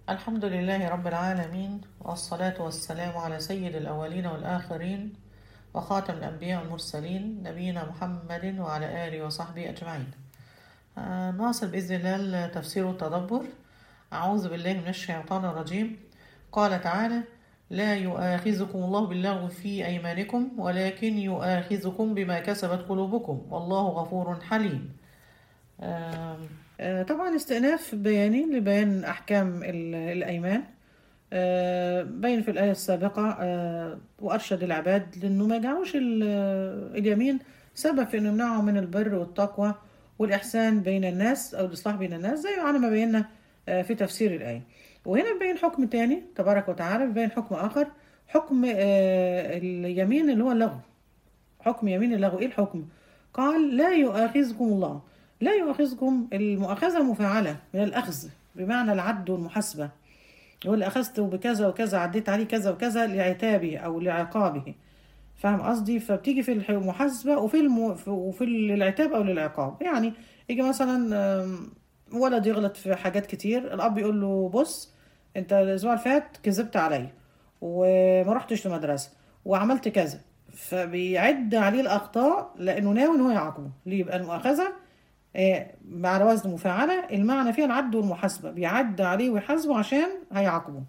الحمد لله رب العالمين والصلاة والسلام على سيد الأولين والآخرين وخاتم الأنبياء والمرسلين نبينا محمد وعلى آله وصحبه أجمعين آه، نواصل بإذن الله تفسير والتدبر أعوذ بالله من الشيطان الرجيم قال تعالى لا يؤاخذكم الله باللغو في أيمانكم ولكن يؤاخذكم بما كسبت قلوبكم والله غفور حليم آم، آه، طبعا استئناف بياني لبيان أحكام ال- الأيمان آه، بين في الآية السابقة آه، وأرشد العباد لأنه ما يجعلوش ال- اليمين سبب في أنه يمنعهم من البر والتقوى والإحسان بين الناس أو الإصلاح بين الناس زي على ما بينا آه، في تفسير الآية وهنا بيبين حكم تاني تبارك وتعالى بيبين حكم آخر حكم آه، اليمين اللي هو اللغو حكم يمين اللغو ايه الحكم قال لا يؤاخذكم الله لا يؤاخذكم المؤاخذة مفاعلة من الأخذ بمعنى العد والمحاسبة يقول أخذت بكذا وكذا عديت عليه كذا وكذا لعتابه أو لعقابه فاهم قصدي فبتيجي في الح- المحاسبة وفي الم... في- وفي العتاب أو للعقاب يعني يجي مثلا آم، ولد يغلط في حاجات كتير الأب يقول له بص أنت الأسبوع اللي فات كذبت عليا وما رحتش المدرسة وعملت كذا فبيعد عليه الأخطاء لأنه ناوي إن هو يعاقبه ليه يبقى المؤاخذة آه، على وزن مفاعلة المعنى فيها العد والمحاسبة بيعد عليه ويحاسبه عشان هيعاقبه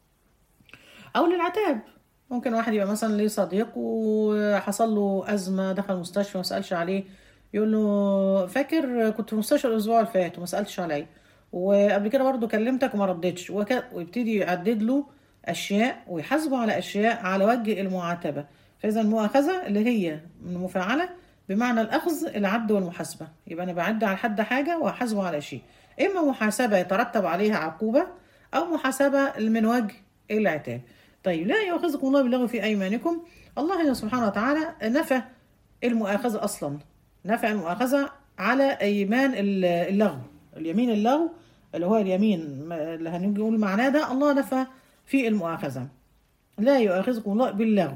أو للعتاب ممكن واحد يبقى مثلا ليه صديق وحصل له أزمة دخل المستشفى ما سألش عليه يقول له فاكر كنت في المستشفى الأسبوع اللي فات وما سألتش عليا وقبل كده برضو كلمتك وما ردتش وك- ويبتدي يعدد له أشياء ويحاسبه على أشياء على وجه المعاتبة فإذا المؤاخذة اللي هي من مفاعلة بمعنى الأخذ العد والمحاسبة يبقى أنا بعد على حد حاجة وأحاسبه على شيء إما محاسبة يترتب عليها عقوبة أو محاسبة من وجه العتاب طيب لا يؤاخذكم الله باللغو في أيمانكم الله سبحانه وتعالى نفى المؤاخذة أصلا نفى المؤاخذة على أيمان ال- اللغو اليمين اللغو اللي هو اليمين ما- اللي هنيجي نقول معناه ده الله نفى في المؤاخذة لا يؤاخذكم الله باللغو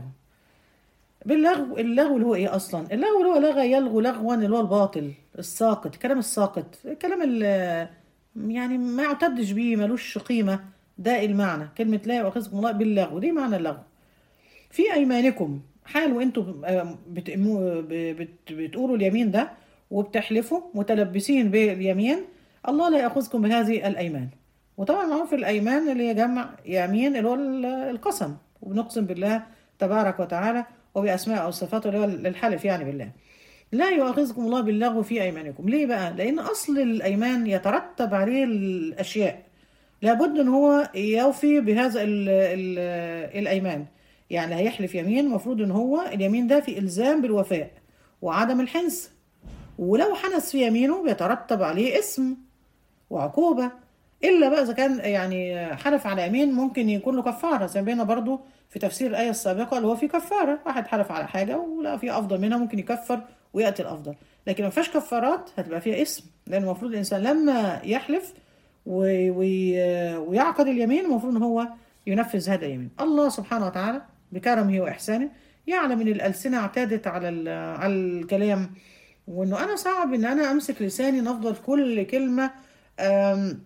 باللغو اللغو اللي هو ايه اصلا اللغو اللي هو لغى يلغو لغوا اللي هو الباطل الساقط الكلام الساقط الكلام اللي يعني ما يعتدش بيه ملوش قيمة ده المعنى كلمة لا يؤاخذكم الله باللغو دي معنى اللغو في ايمانكم حال وانتم آه، بتأمو- ب- بت- بتقولوا اليمين ده وبتحلفوا متلبسين باليمين الله لا ياخذكم بهذه الايمان وطبعا معروف الايمان اللي هي جمع يمين اللي هو ال- القسم وبنقسم بالله تبارك وتعالى وباسماء او صفاته اللي هو الحلف يعني بالله لا يؤاخذكم الله باللغو في ايمانكم ليه بقى لان اصل الايمان يترتب عليه الاشياء لابد ان هو يوفي بهذا ال ال الايمان يعني هيحلف يمين المفروض ان هو اليمين ده في الزام بالوفاء وعدم الحنث ولو حنث في يمينه بيترتب عليه اسم وعقوبة إلا بقى إذا كان يعني حلف على يمين ممكن يكون له كفارة زي ما بينا برضو في تفسير الآية السابقة اللي هو في كفارة واحد حلف على حاجة ولا في أفضل منها ممكن يكفر ويأتي الأفضل لكن ما فيهاش كفارات هتبقى فيها اسم لأن المفروض الإنسان لما يحلف و- وي- ويعقد اليمين المفروض إن هو ينفذ هذا اليمين الله سبحانه وتعالى بكرمه وإحسانه يعلم إن الألسنة اعتادت على ال- على الكلام وإنه أنا صعب إن أنا أمسك لساني نفضل كل كلمة أم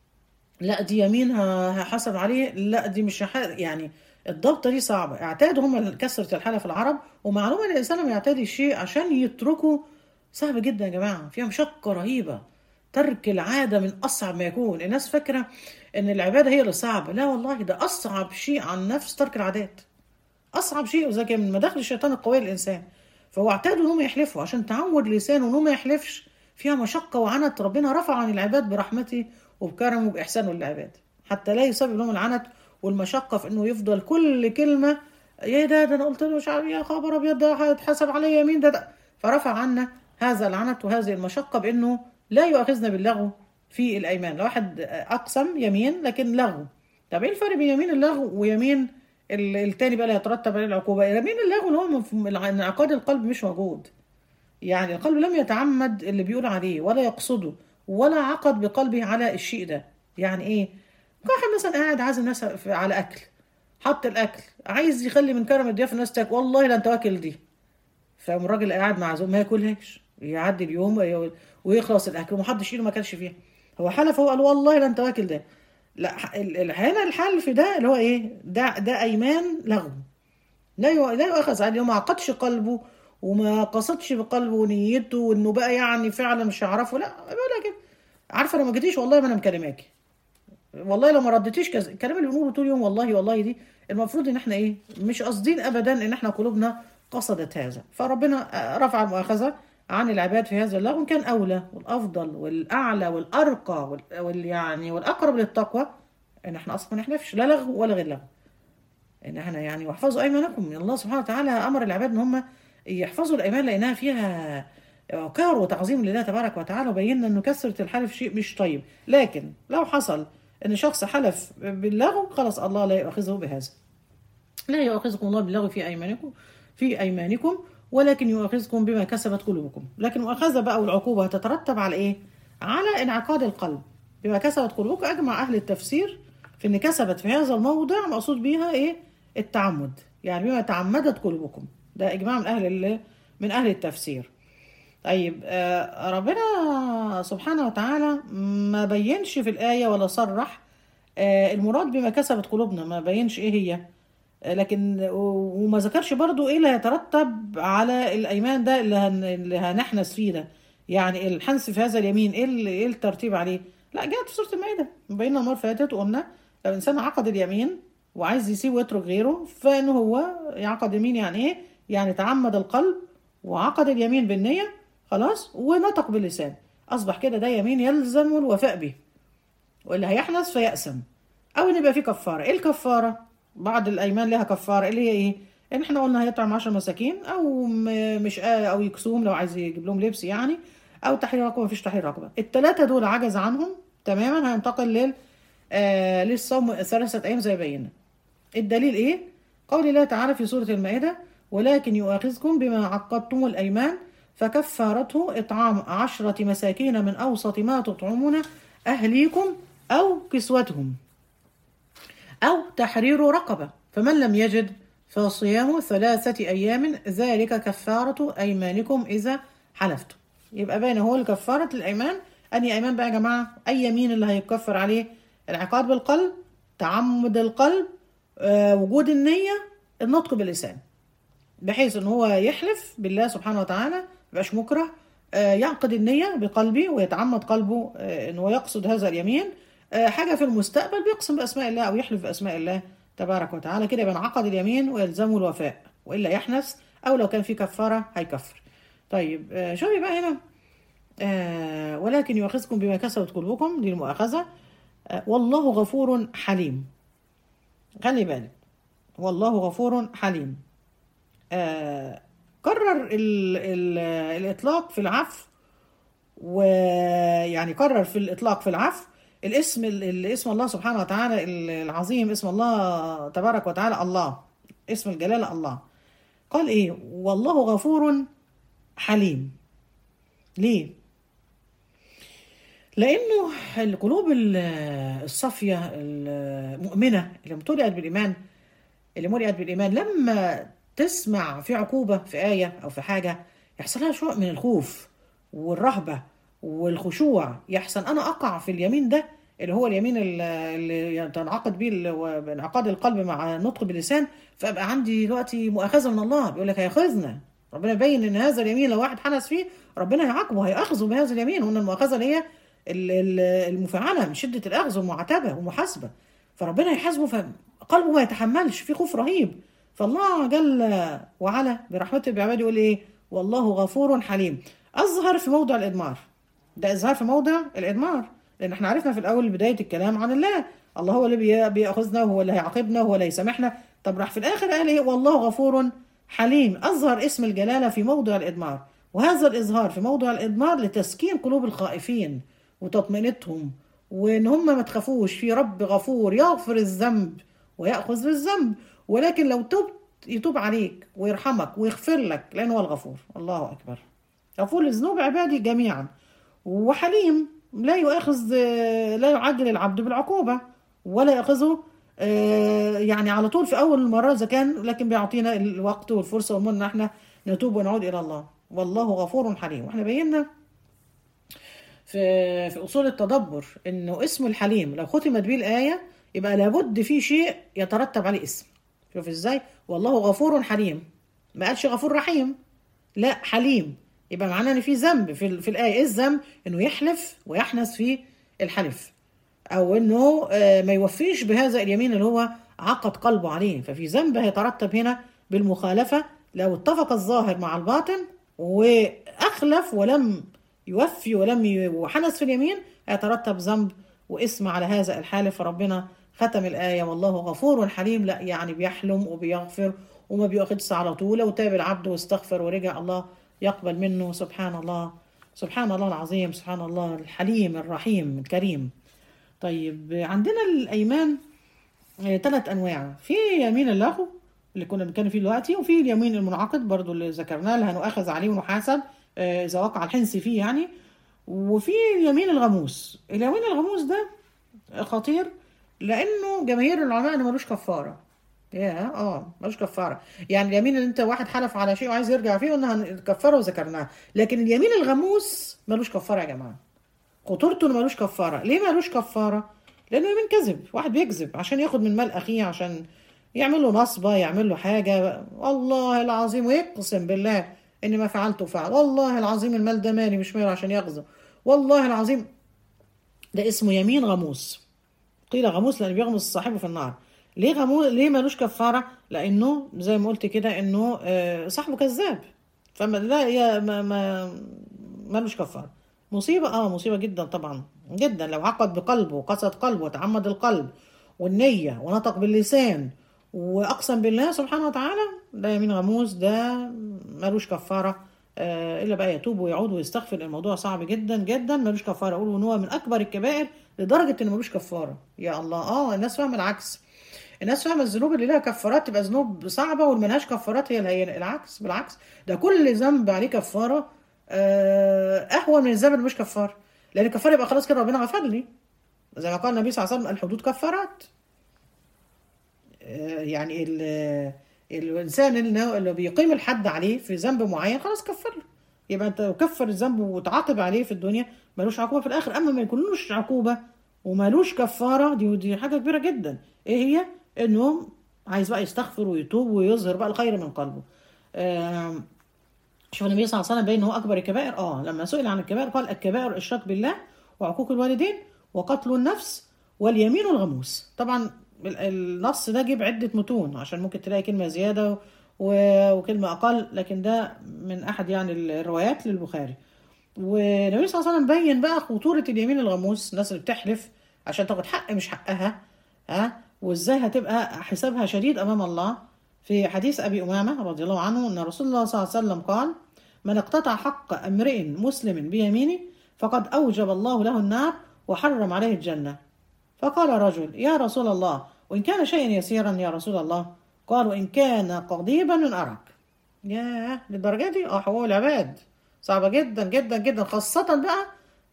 لا دي يمين ه- هحاسب عليه لا دي مش هح... يعني الضبطه دي صعبه اعتادوا هم كثره الحلف العرب ومعلومه ان الانسان لما يعتاد الشيء عشان يتركه صعب جدا يا جماعه فيها مشقه رهيبه ترك العاده من اصعب ما يكون الناس فاكره ان العباده هي اللي صعبه لا والله ده اصعب شيء على النفس ترك العادات اصعب شيء وزي كده من مداخل الشيطان القويه للانسان فهو اعتادوا ان هم يحلفوا عشان تعود لسانه ان هو ما يحلفش فيها مشقه وعنت ربنا رفع عن العباد برحمته وبكرمه وباحسانه للعباد حتى لا يسبب لهم العنت والمشقه في انه يفضل كل كلمه يا ده ده انا قلت له مش عارف يا خبر ابيض ده هيتحاسب عليا يمين ده, ده فرفع عنا هذا العنت وهذه المشقه بانه لا يؤاخذنا باللغو في الايمان لو واحد اقسم يمين لكن لغو طب ايه الفرق بين يمين اللغو ويمين ال- التاني بقى اللي هيترتب عليه العقوبه يمين اللغو اللي هو مفهوم- انعقاد القلب مش موجود يعني القلب لم يتعمد اللي بيقول عليه ولا يقصده ولا عقد بقلبه على الشيء ده يعني ايه واحد مثلا قاعد عازم الناس في- على اكل حط الاكل عايز يخلي من كرم الضيافه الناس تاكل والله لا انت واكل دي فقام الراجل قاعد معزوم ما ياكلهاش يعدي اليوم وي- ويخلص الاكل ومحدش ايده ما كانش فيها هو حلف هو قال والله لا انت واكل ده لا ح- ال- ال- هنا الحل في ده اللي هو ايه ده ده ايمان لغو لا يو- لا يؤاخذ عليه ما عقدش قلبه وما قصدش بقلبه ونيته وانه بقى يعني فعلا مش هيعرفه لا بيقول كده عارفه لو ما جيتيش والله ما انا مكلماكي والله لو ما ردتيش كذا الكلام اللي بنقوله طول يوم والله والله دي المفروض ان احنا ايه مش قاصدين ابدا ان احنا قلوبنا قصدت هذا فربنا آه، رفع المؤاخذه عن العباد في هذا اللغو كان اولى والافضل والاعلى والارقى وال وال- يعني والاقرب للتقوى ان احنا اصلا ما نحلفش لا لغو ولا غير لغو ان احنا يعني واحفظوا ايمانكم ان الله سبحانه وتعالى امر العباد ان هم يحفظوا الايمان لانها فيها وقار وتعظيم لله تبارك وتعالى وبينا انه كثره الحلف شيء مش طيب لكن لو حصل ان شخص حلف باللغو خلاص الله لا يؤاخذه بهذا لا يؤاخذكم الله باللغو في ايمانكم في ايمانكم ولكن يؤاخذكم بما كسبت قلوبكم لكن المؤاخذه بقى والعقوبه هتترتب على ايه على انعقاد القلب بما كسبت قلوبكم اجمع اهل التفسير في ان كسبت في هذا الموضع مقصود بيها ايه التعمد يعني بما تعمدت قلوبكم ده اجماع من اهل ال- من اهل التفسير طيب آه، ربنا سبحانه وتعالى ما بينش في الآية ولا صرح آه، المراد بما كسبت قلوبنا ما بينش ايه هي آه، لكن و- وما ذكرش برضو ايه اللي هيترتب على الايمان ده اللي, هن اللي هنحنس فيه ده يعني الحنس في هذا اليمين ايه ال- ايه الترتيب عليه لا جاءت في سورة المائدة بينا المرة اللي فاتت وقلنا لو انسان عقد اليمين وعايز يسيب ويترك غيره فان هو يعقد يمين يعني ايه يعني تعمد القلب وعقد اليمين بالنية خلاص ونطق باللسان اصبح كده ده يمين يلزم الوفاء به واللي هيحنث فيأسم او ان يبقى في كفاره ايه الكفاره بعض الايمان لها كفاره اللي هي ايه ان احنا قلنا هيطعم 10 مساكين او م- مش آه او يكسوهم لو عايز يجيب لهم لبس يعني او تحرير رقبه مفيش تحرير رقبه الثلاثه دول عجز عنهم تماما هينتقل لل آه للصوم ثلاثه ايام زي بينا الدليل ايه قول الله تعالى في سورة المائدة ولكن يؤاخذكم بما عقدتم الأيمان فكفارته إطعام عشرة مساكين من أوسط ما تطعمون أهليكم أو كسوتهم أو تحرير رقبة فمن لم يجد فصيام ثلاثة أيام ذلك كفارة أيمانكم إذا حلفتم يبقى باين هو الكفارة الأيمان أني أيمان بقى يا جماعة أي يمين اللي هيكفر عليه العقاد بالقلب تعمد القلب آه، وجود النية النطق باللسان بحيث ان هو يحلف بالله سبحانه وتعالى ميبقاش مكره آه، يعقد النية بقلبه ويتعمد قلبه آه، ان هو يقصد هذا اليمين آه، حاجة في المستقبل بيقسم بأسماء الله أو يحلف بأسماء الله تبارك وتعالى كده يبقى انعقد اليمين ويلزمه الوفاء وإلا يحنث أو لو كان في كفارة هيكفر طيب آه، شوفي بقى هنا آه، ولكن يؤاخذكم بما كسبت قلوبكم دي المؤاخذة آه، والله غفور حليم خلي بالك والله غفور حليم آه كرر ال ال الإطلاق في العفو ويعني كرر في الإطلاق في العفو الاسم ال- الاسم الله سبحانه وتعالى العظيم اسم الله تبارك وتعالى الله اسم الجلالة الله قال ايه والله غفور حليم ليه لانه القلوب ال- الصافيه المؤمنه اللي امتلئت بالايمان اللي ملئت بالايمان لما تسمع في عقوبه في ايه او في حاجه يحصل لها شويه من الخوف والرهبه والخشوع يحسن انا اقع في اليمين ده اللي هو اليمين ال- اللي تنعقد بيه ال- انعقاد القلب مع النطق باللسان فابقى عندي دلوقتي مؤاخذه من الله بيقول لك هياخذنا ربنا يبين ان هذا اليمين لو واحد حنس فيه ربنا هيعاقبه هياخذه بهذا اليمين وان المؤاخذه اللي هي ال- ال- المفعله من شده الاخذ والمعاتبه والمحاسبه فربنا يحاسبه فقلبه ما يتحملش في خوف رهيب فالله جل وعلا برحمته بعباده يقول ايه والله غفور حليم اظهر في موضع الادمار ده اظهار في موضع الادمار لان احنا عرفنا في الاول بدايه الكلام عن الله الله هو اللي بي- بياخذنا وهو اللي هيعاقبنا وهو اللي هيسامحنا طب راح في الاخر قال ايه والله غفور حليم اظهر اسم الجلاله في موضع الادمار وهذا الاظهار في موضع الادمار لتسكين قلوب الخائفين وتطمئنتهم وان هم ما تخافوش في رب غفور يغفر الذنب وياخذ بالذنب ولكن لو تبت يتوب عليك ويرحمك ويغفر لك لانه هو الغفور الله اكبر غفور لذنوب عبادي جميعا وحليم لا يؤاخذ لا يعجل العبد بالعقوبة ولا يأخذه آه، يعني على طول في أول مرة إذا كان لكن بيعطينا الوقت والفرصة والمنة إن احنا نتوب ونعود إلى الله والله غفور حليم واحنا بينا في في اصول التدبر انه اسم الحليم لو ختمت به الايه يبقى لابد في شيء يترتب عليه اسم شوف ازاي والله غفور حليم ما قالش غفور رحيم لا حليم يبقى معناه ان في ذنب في, ال- في الايه ايه الذنب انه يحلف ويحنث في الحلف او انه آه، ما يوفيش بهذا اليمين اللي هو عقد قلبه عليه ففي ذنب هيترتب هنا بالمخالفه لو اتفق الظاهر مع الباطن واخلف ولم يوفي ولم ي- وحنث في اليمين هيترتب ذنب واسم على هذا الحالف فربنا ختم الآية والله غفور حليم لا يعني بيحلم وبيغفر وما بياخدش على طول لو تاب العبد واستغفر ورجع الله يقبل منه سبحان الله سبحان الله العظيم سبحان الله الحليم الرحيم الكريم طيب عندنا الأيمان ثلاث أنواع في يمين اللغو اللي كنا بنتكلم فيه دلوقتي وفي اليمين المنعقد برضو اللي ذكرناه اللي هنؤخذ عليه ونحاسب آه، إذا وقع الحنس فيه يعني وفي اليمين الغموس اليمين الغموس ده خطير لانه جماهير العلماء انه ملوش كفاره يا اه ملوش كفاره يعني اليمين اللي انت واحد حلف على شيء وعايز يرجع فيه قلنا هنكفره وذكرناه لكن اليمين الغموس ملوش كفاره يا جماعه خطورته انه ملوش كفاره ليه ملوش كفاره لانه يمين كذب واحد بيكذب عشان ياخد من مال اخيه عشان يعمل له نصبه يعمل له حاجه والله العظيم ويقسم بالله اني ما فعلت فعل والله العظيم المال ده مالي مش ماله عشان يغزو والله العظيم ده اسمه يمين غموس قيل غموس لان بيغمس صاحبه في النار ليه غموس ليه ملوش كفاره لانه زي ما قلت كده انه آه، صاحبه كذاب فما لا يا ما ما ملوش كفاره مصيبه اه مصيبه جدا طبعا جدا لو عقد بقلبه وقصد قلبه وتعمد القلب والنيه ونطق باللسان واقسم بالله سبحانه وتعالى ده يمين غموس ده ملوش كفاره آه، الا بقى يتوب ويعود ويستغفر الموضوع صعب جدا جدا ملوش كفاره اقول ان هو من اكبر الكبائر لدرجه ان ملوش كفاره يا الله اه الناس فاهمه العكس الناس فاهمه الذنوب اللي لها كفارات تبقى ذنوب صعبه واللي ملهاش كفارات هي الهينه العكس بالعكس ده كل ذنب عليه كفاره آه، اهون من الذنب اللي مش كفاره لان الكفاره يبقى خلاص كده ربنا غفر لي زي ما قال النبي صلى الله عليه وسلم الحدود كفارات آه، يعني ال- الانسان اللي اللي بيقيم الحد عليه في ذنب معين خلاص كفر له يبقى انت لو كفر الذنب وتعاقب عليه في الدنيا ملوش عقوبه في الاخر اما ما يكونلوش عقوبه ومالوش كفاره دي دي حاجه كبيره جدا ايه هي انه عايز بقى يستغفر ويتوب ويظهر بقى الخير من قلبه آم، شوف النبي صلى الله عليه وسلم بين هو اكبر الكبائر اه لما سئل عن الكبائر قال الكبائر الاشراك بالله وعقوق الوالدين وقتل النفس واليمين الغموس طبعا ال- النص ده جيب عده متون عشان ممكن تلاقي كلمه زياده و- وكلمه اقل لكن ده من احد يعني الروايات للبخاري والنبي صلى الله عليه وسلم بين بقى خطوره اليمين الغموس الناس اللي بتحلف عشان تاخد حق مش حقها ها وازاي هتبقى حسابها شديد امام الله في حديث ابي امامه رضي الله عنه ان رسول الله صلى الله عليه وسلم قال من اقتطع حق امرئ مسلم بيمينه فقد اوجب الله له النار وحرم عليه الجنه فقال رجل يا رسول الله وإن كان شيئا يسيرا يا رسول الله قال وإن كان قضيبا من أرق ياه للدرجة دي اه حقوق العباد صعبة جدا جدا جدا خاصة بقى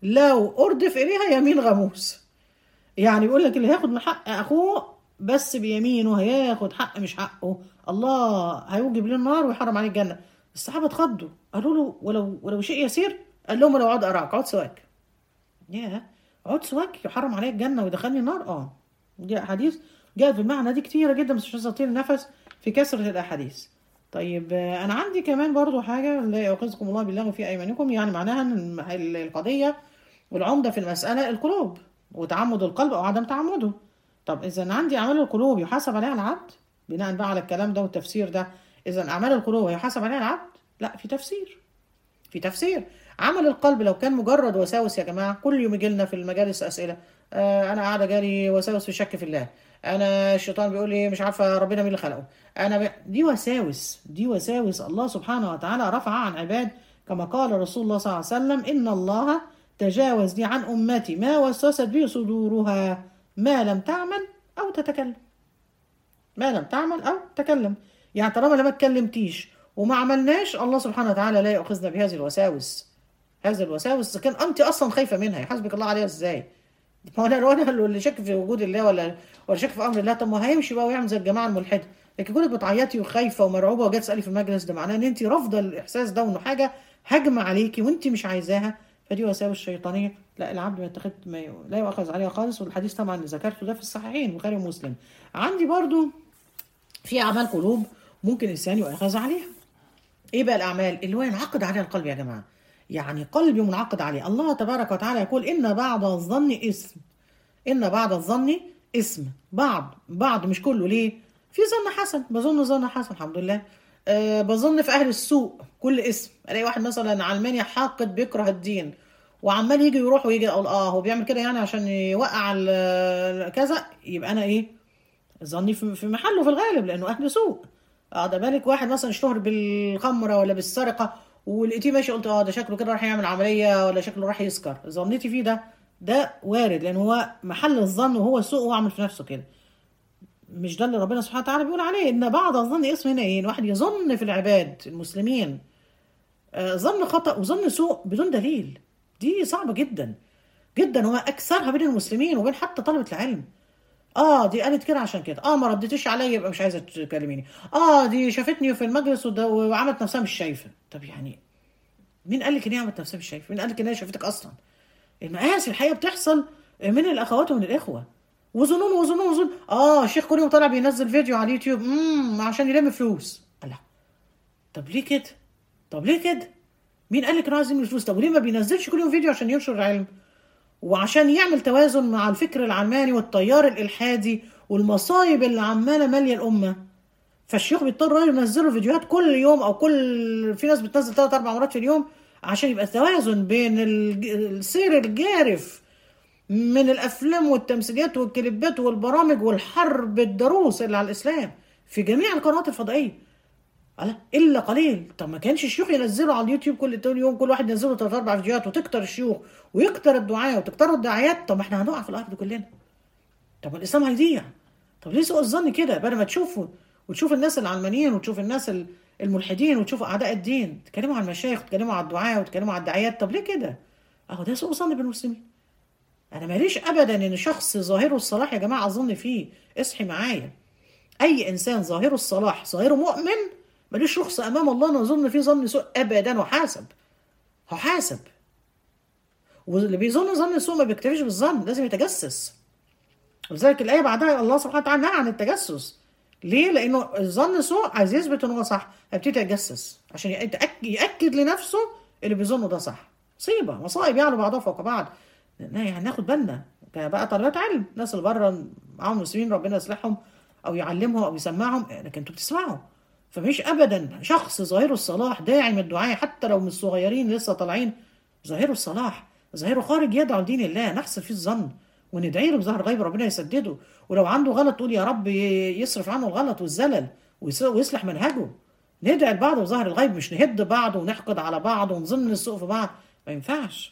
لو أردف إليها يمين غموس يعني بيقول لك اللي هياخد من حق أخوه بس بيمينه هياخد حق مش حقه الله هيوجب له النار ويحرم عليه الجنة الصحابة اتخضوا قالوا له ولو ولو شيء يسير قال لهم لو عود أراك عود سواك ياه عود سواك يحرم عليه الجنة ويدخلني النار اه دي أحاديث جاءت بالمعنى دي كتيرة جدا بس مش عايزة أطيل النفس في كثرة الأحاديث طيب آه، أنا عندي كمان برضو حاجة لا يؤاخذكم الله بالله في أيمانكم يعني معناها إن الم- ال- القضية والعمدة في المسألة القلوب وتعمد القلب أو عدم تعمده طب إذا عندي أعمال القلوب يحاسب عليها العبد بناء بقى على الكلام ده والتفسير ده إذا أعمال القلوب يحاسب عليها العبد لا في تفسير في تفسير عمل القلب لو كان مجرد وساوس يا جماعه كل يوم يجي لنا في المجالس اسئله آه انا قاعده جالي وساوس في الشك في الله انا الشيطان بيقول لي مش عارفه ربنا مين اللي خلقه انا ب... دي وساوس دي وساوس الله سبحانه وتعالى رفع عن عباد كما قال رسول الله صلى الله عليه وسلم ان الله تجاوز لي عن امتي ما وسوست به صدورها ما لم تعمل او تتكلم ما لم تعمل او تكلم يعني طالما لما اتكلمتيش وما عملناش الله سبحانه وتعالى لا يؤخذنا بهذه الوساوس هذه الوساوس إذا كان انت اصلا خايفه منها يحاسبك الله عليها ازاي ما هو انا لو انا اللي شاك في وجود الله ولا ولا شاك في امر الله طب ما هيمشي بقى ويعمل زي الجماعه الملحده لكن كونك بتعيطي وخايفه ومرعوبه وجايه تسالي في المجلس ده معناه ان انت رافضه الاحساس ده وانه حاجه هجمه عليكي وانت مش عايزاها فدي وساوس شيطانيه لا العبد ما يتخذ ما ي- لا يؤخذ عليها خالص والحديث طبعا اللي ذكرته ده في الصحيحين البخاري ومسلم عندي برضو في اعمال قلوب ممكن الانسان يؤخذ عليها ايه بقى الاعمال اللي هو ينعقد عليها القلب يا جماعه يعني قلبي منعقد عليه الله تبارك وتعالى يقول ان بعض الظن اسم ان بعض الظن اسم بعض بعض مش كله ليه في ظن حسن بظن ظن حسن الحمد لله أه بظن في اهل السوء كل اسم الاقي واحد مثلا علماني حاقد بيكره الدين وعمال يجي يروح ويجي اقول اه هو بيعمل كده يعني عشان يوقع ال- كذا يبقى انا ايه ظني في في محله في الغالب لانه اهل سوء اه ده بالك واحد مثلا اشتهر بالخمره ولا بالسرقه ولقيتيه ماشي قلت اه ده شكله كده راح يعمل عمليه ولا شكله راح يسكر ظنيتي فيه ده ده وارد لان هو محل الظن وهو سوء وعمل في نفسه كده مش ده اللي ربنا سبحانه وتعالى بيقول عليه ان بعض الظن اسم هنا ايه الواحد يظن في العباد المسلمين آه، ظن خطأ وظن سوء بدون دليل دي صعبة جدا جدا هو أكثرها بين المسلمين وبين حتى طلبة العلم اه دي قالت كده عشان كده اه ما ردتيش عليا يبقى مش عايزه تكلميني اه دي شافتني في المجلس وده- وعملت نفسها مش شايفه طب يعني مين قال لك ان هي عملت نفسها مش شايفه مين قال لك ان هي شافتك اصلا المآسي الحقيقه بتحصل من الاخوات ومن الاخوه وظنون وظنون وظنون اه الشيخ كل يوم طالع بينزل فيديو على اليوتيوب امم عشان يلم فلوس الله طب ليه كده طب ليه كده مين قال لك انه عايز يلم فلوس طب وليه ما بينزلش كل يوم فيديو عشان ينشر العلم وعشان يعمل توازن مع الفكر العلماني والتيار الالحادي والمصايب اللي عماله ماليه الامه فالشيوخ بيضطروا ينزلوا فيديوهات كل يوم او كل في ناس بتنزل ثلاث اربع مرات في اليوم عشان يبقى توازن بين الج- السير الجارف من الافلام والتمثيليات والكليبات والبرامج والحرب الضروس اللي على الاسلام في جميع القنوات الفضائيه ألا الا قليل طب ما كانش الشيوخ ينزلوا على اليوتيوب كل كل يوم كل واحد ينزله ثلاث اربع فيديوهات وتكتر الشيوخ ويكتر الدعاة وتكتر الدعايات طب ما احنا هنقع في الارض كلنا طب ما الاسلام هيضيع طب ليه سوء الظن كده بدل ما تشوفوا وتشوف الناس العلمانيين وتشوف الناس ال- الملحدين وتشوف اعداء الدين تتكلموا عن المشايخ وتتكلموا عن الدعاة وتتكلموا عن الدعايات طب ليه كده اهو ده سوء ظن بالمسلمين انا ماليش ابدا ان شخص ظاهره الصلاح يا جماعه اظن فيه اصحي معايا اي انسان ظاهره الصلاح ظاهره مؤمن ماليش رخصه امام الله ان اظن فيه ظن سوء ابدا وحاسب هحاسب واللي بيظن ظن سوء ما بيكتفيش بالظن لازم يتجسس ولذلك الايه بعدها الله سبحانه وتعالى نهى عن التجسس ليه؟ لانه الظن سوء عايز يثبت ان هو صح هيبتدي يتجسس عشان يتأك- ياكد لنفسه اللي بيظنه ده صح مصيبه مصائب يعلو بعضها فوق بعض يعني ناخد بالنا بقى طلبات علم الناس اللي بره معاهم مسلمين ربنا يصلحهم او يعلمهم او يسمعهم لكن انتوا بتسمعوا فمش ابدا شخص ظاهره الصلاح داعي من الدعاء حتى لو من الصغيرين لسه طالعين ظاهره الصلاح ظاهره خارج يدعو لدين الله نحسن فيه الظن وندعي له بظهر غيب ربنا يسدده ولو عنده غلط تقول يا رب يصرف عنه الغلط والزلل ويس- ويصلح منهجه ندعي لبعض بظهر الغيب مش نهد بعض ونحقد على بعض ونظن السوء في بعض ما ينفعش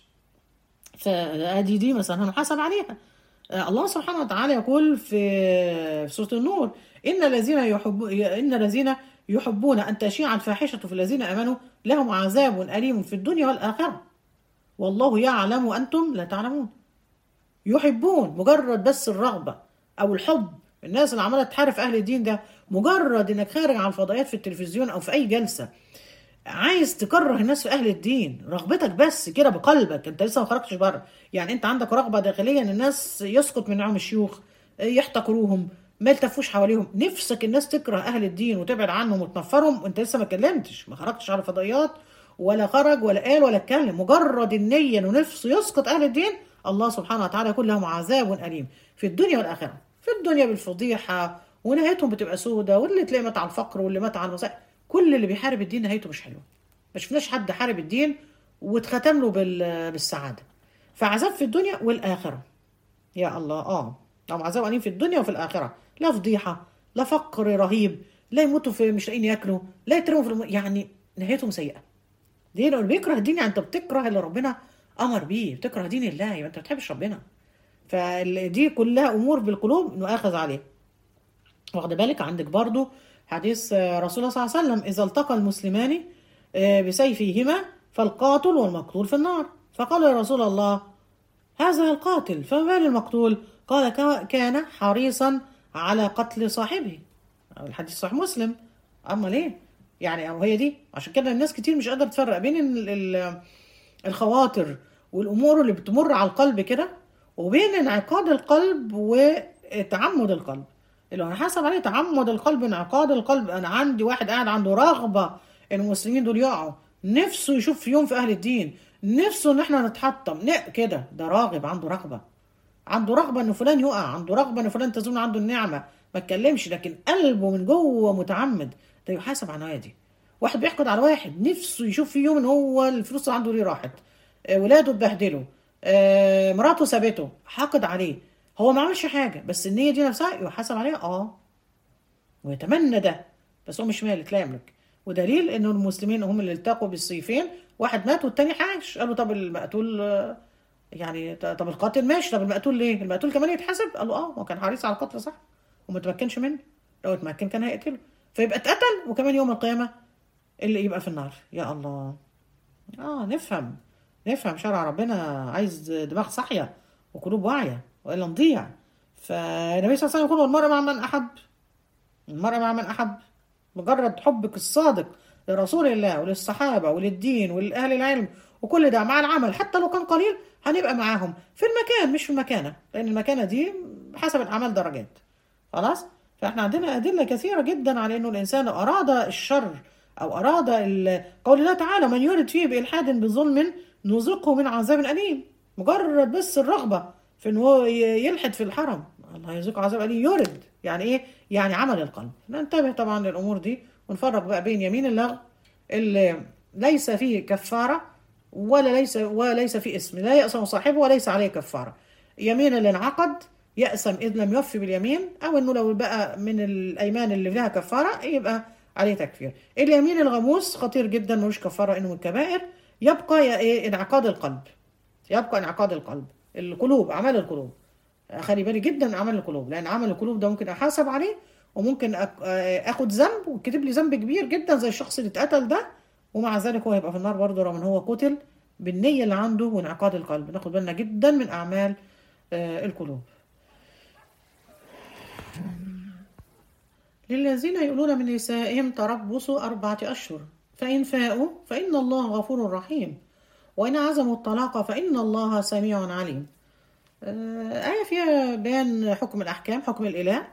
فادي دي مثلا هنحاسب عليها آه، الله سبحانه وتعالى يقول في في سورة النور إن الذين يحب إن الذين يحبون أن تشيع الفاحشة في الذين آمنوا لهم عذاب أليم في الدنيا والآخرة والله يعلم وأنتم لا تعلمون يحبون مجرد بس الرغبة أو الحب الناس اللي عمالة تحارب أهل الدين ده مجرد إنك خارج على الفضائيات في التلفزيون أو في أي جلسة عايز تكره الناس في اهل الدين رغبتك بس كده بقلبك انت لسه ما خرجتش بره يعني انت عندك رغبه داخليه ان الناس يسقط من نعم الشيوخ يحتقروهم ما يلتفوش حواليهم نفسك الناس تكره اهل الدين وتبعد عنهم وتنفرهم وانت لسه ما اتكلمتش ما خرجتش على الفضائيات ولا خرج ولا قال ولا اتكلم مجرد النية انه نفسه يسقط اهل الدين الله سبحانه وتعالى يقول لهم عذاب اليم في الدنيا والاخره في الدنيا بالفضيحه ونهايتهم بتبقى سودة واللي تلاقي مات على الفقر واللي مات على المصائب كل اللي بيحارب الدين نهايته مش حلوه ما شفناش حد حارب الدين واتختم له بال- بالسعاده فعذاب في الدنيا والاخره يا الله اه لهم عذاب أليم في الدنيا وفي الآخرة لا فضيحة لا فقر رهيب لا يموتوا في مش لاقيين ياكلوا لا يترموا في الم... يعني نهايتهم سيئة دين اللي بيكره الدين يعني انت بتكره اللي ربنا امر بيه بتكره دين الله يبقى انت ما بتحبش ربنا فدي كلها امور بالقلوب نؤاخذ عليها واخد بالك عندك برضو حديث آه، رسول الله صلى الله عليه وسلم اذا التقى المسلمان آه، بسيفيهما فالقاتل والمقتول في النار فقال يا رسول الله هذا القاتل فما بال المقتول قال كا- كان حريصا على قتل صاحبه الحديث صحيح مسلم اما ليه يعني أو هي دي عشان كده الناس كتير مش قادره تفرق بين ال- ال- الخواطر والامور اللي بتمر على القلب كده وبين انعقاد القلب وتعمد القلب اللي انا حاسب عليه تعمد القلب انعقاد القلب انا عندي واحد قاعد عنده رغبه ان المسلمين دول يقعوا نفسه يشوف في يوم في اهل الدين نفسه ان احنا نتحطم لا كده ده راغب عنده رغبه عنده رغبه ان فلان يقع عنده رغبه ان فلان تزول عنده النعمه ما اتكلمش لكن قلبه من جوه متعمد ده يحاسب على نوايا دي واحد بيحقد على واحد نفسه يشوف في يوم ان هو الفلوس اللي عنده دي راحت آه، ولاده اتبهدلوا آه، مراته سابته حقد عليه هو ما عملش حاجه بس النيه دي نفسها يحاسب عليها اه ويتمنى ده بس هو مش مالك لا يملك ودليل انه المسلمين هم اللي التقوا بالسيفين واحد مات والتاني عاش قالوا طب المقتول آه، يعني ط- طب القاتل ماشي طب المقتول ليه؟ المقتول كمان يتحاسب؟ قالوا اه هو كان حريص على القتل صح وما تمكنش منه لو اتمكن كان هيقتله فيبقى اتقتل وكمان يوم القيامه اللي يبقى في النار يا الله اه نفهم نفهم شرع ربنا عايز دماغ صاحيه وقلوب واعيه والا نضيع فالنبي صلى الله عليه وسلم يقول المرء مع من احب المرء مع من احب مجرد حبك الصادق لرسول الله وللصحابه وللدين ولأهل العلم وكل ده مع العمل حتى لو كان قليل هنبقى معاهم في المكان مش في المكانه لان المكانه دي حسب الاعمال درجات خلاص فاحنا عندنا ادله كثيره جدا على انه الانسان لو اراد الشر او اراد ال- قول الله تعالى من يرد فيه بالحاد بظلم نذقه من عذاب اليم مجرد بس الرغبه في ان هو ي- يلحد في الحرم الله يذوق عذاب اليم يرد يعني ايه يعني عمل القلب ننتبه طبعا للامور دي ونفرق بقى بين يمين اللغو اللي ليس فيه كفاره ولا ليس وليس فيه اسم لا يأسم صاحبه وليس عليه كفاره يمين اللي انعقد يأسم إذ لم يوفي باليمين أو إنه لو بقى من الأيمان اللي لها كفارة يبقى عليه تكفير اليمين الغموس خطير جدا ملوش كفارة إنه من الكبائر يبقى ي- إيه انعقاد القلب يبقى انعقاد القلب القلوب أعمال القلوب خلي بالي جدا من أعمال القلوب لأن عمل القلوب ده ممكن أحاسب عليه وممكن أك- آخد ذنب وكتب لي ذنب كبير جدا زي الشخص اللي اتقتل ده ومع ذلك هو هيبقى في النار برضه رغم ان هو قتل بالنية اللي عنده وانعقاد القلب ناخد بالنا جدا من أعمال آه، القلوب للذين يقولون من نسائهم تربص أربعة أشهر فإن فاءوا فإن الله غفور رحيم وإن عزموا الطلاق فإن الله سميع عليم آه، آية فيها بيان حكم الأحكام حكم الإله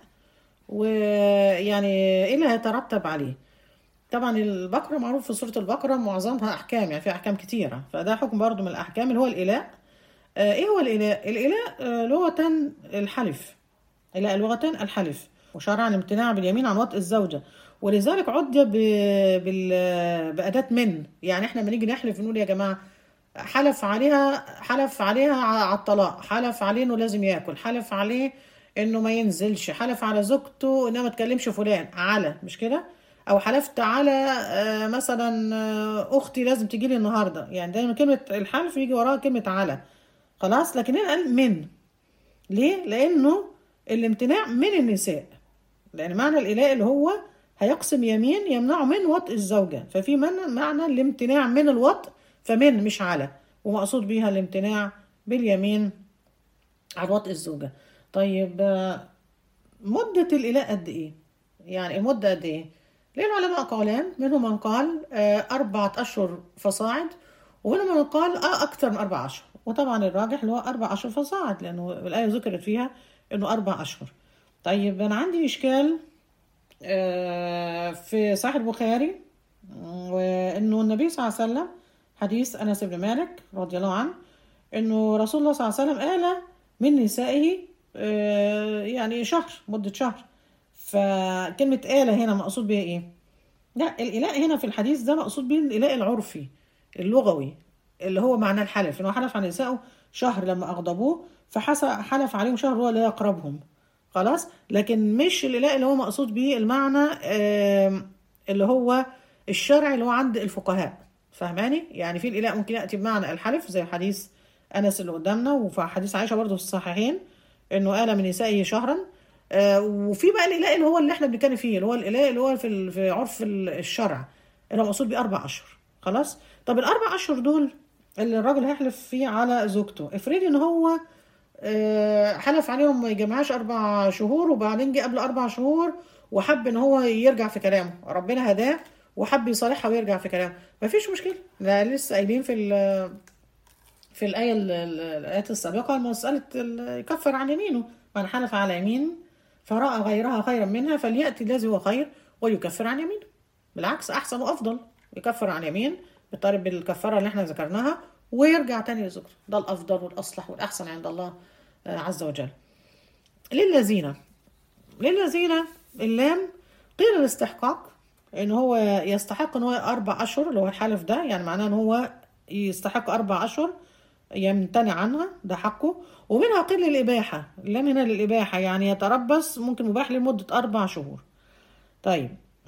ويعني إيه اللي هيترتب عليه طبعا البقرة معروف في سورة البقرة معظمها أحكام يعني فيها أحكام كتيرة فده حكم برضو من الأحكام اللي هو الإله آه، إيه هو الإله؟ الإله آه، لغة الحلف إله لغة الحلف وشرعا الامتناع باليمين عن وطء الزوجة ولذلك عد ب... بال... بأداة من يعني احنا لما نيجي نحلف نقول يا جماعة حلف عليها حلف عليها ع- على الطلاق حلف عليه انه لازم ياكل حلف عليه انه ما ينزلش حلف على زوجته انها ما تكلمش فلان على مش كده او حلفت على آه، مثلا آه، اختي لازم تجي لي النهارده يعني دايما كلمه الحلف يجي وراها كلمه على خلاص لكن هنا قال من ليه لانه الامتناع من النساء لان معنى الاله اللي هو هيقسم يمين يمنعه من وطء الزوجه ففي من- معنى الامتناع من الوطء فمن مش على ومقصود بيها الامتناع باليمين عن وطء الزوجه طيب آه، مدة الإله قد إيه؟ يعني المدة قد إيه؟ للعلماء قولان منهم من قال آه، أربعة أشهر فصاعد ومنهم من قال آه أكثر من أربع أشهر وطبعا الراجح اللي هو أربع أشهر فصاعد لأنه الآية ذكرت فيها إنه أربع أشهر طيب أنا عندي إشكال آه، في صحيح البخاري وإنه النبي صلى الله عليه وسلم حديث أنس بن مالك رضي الله عنه إنه رسول الله صلى الله عليه وسلم قال من نسائه آه، يعني شهر مدة شهر فكلمة آلة هنا مقصود بها إيه؟ لا الإله هنا في الحديث ده مقصود به الإله العرفي اللغوي اللي هو معناه الحلف إنه حلف عن نسائه شهر لما أغضبوه فحلف عليهم شهر هو لا يقربهم خلاص لكن مش الإله اللي هو مقصود به المعنى آم، اللي هو الشرعي اللي هو عند الفقهاء فاهماني يعني في الإله ممكن يأتي بمعنى الحلف زي حديث أنس اللي قدامنا وفي حديث عائشة برضه في الصحيحين إنه قال من نسائه شهرا آه، وفي بقى الإله اللي هو اللي احنا بنتكلم فيه اللي هو الإله اللي هو في ال- في عرف ال- الشرع اللي هو مقصود بيه أربع أشهر خلاص طب الأربع أشهر دول اللي الراجل هيحلف فيه على زوجته افرضي إن هو آه، حلف عليهم ما يجمعهاش أربع شهور وبعدين جه قبل أربع شهور وحب إن هو يرجع في كلامه ربنا هداه وحب يصالحها ويرجع في كلامه مفيش مشكلة لا لسه قايلين في ال- في الآية ال- ال- الآيات السابقة مسألة ال- يكفر عن يمينه من حلف على يمين فرأى غيرها خيرا منها فليأتي الذي هو خير ويكفر عن يمينه بالعكس أحسن وأفضل يكفر عن يمين بالطريق بالكفارة اللي احنا ذكرناها ويرجع تاني لذكر ده الأفضل والأصلح والأحسن عند الله آه، عز وجل للذين للذين اللام قيل الاستحقاق ان هو يستحق ان هو اربع اشهر اللي هو الحلف ده يعني معناه ان هو يستحق اربع اشهر يمتنع عنها ده حقه ومنها قيل الاباحه اللام هنا للاباحه يعني يتربص ممكن مباح لمده اربع شهور طيب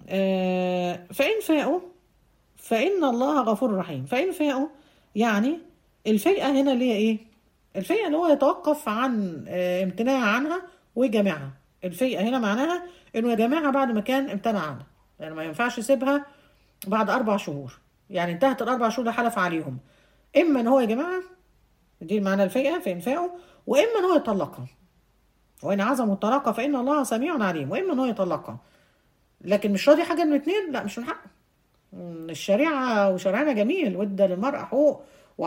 آه فان فاءوا فان الله غفور رحيم فان فاءوا يعني الفيئه هنا اللي هي ايه الفيئه اللي هو يتوقف عن آه امتناع عنها ويجامعها الفيئه هنا معناها انه يجامعها بعد ما كان امتنع عنها يعني ما ينفعش يسيبها بعد اربع شهور يعني انتهت الاربع شهور ده حلف عليهم اما ان هو يجامعها دي معنى الفيئه في انفائه واما ان هو يطلقها وان عزموا الطلاق فان الله سميع عليم واما ان هو يطلقها لكن مش راضي حاجه من الاثنين لا مش من حقه مم، الشريعه وشرعنا جميل وادى للمراه حقوق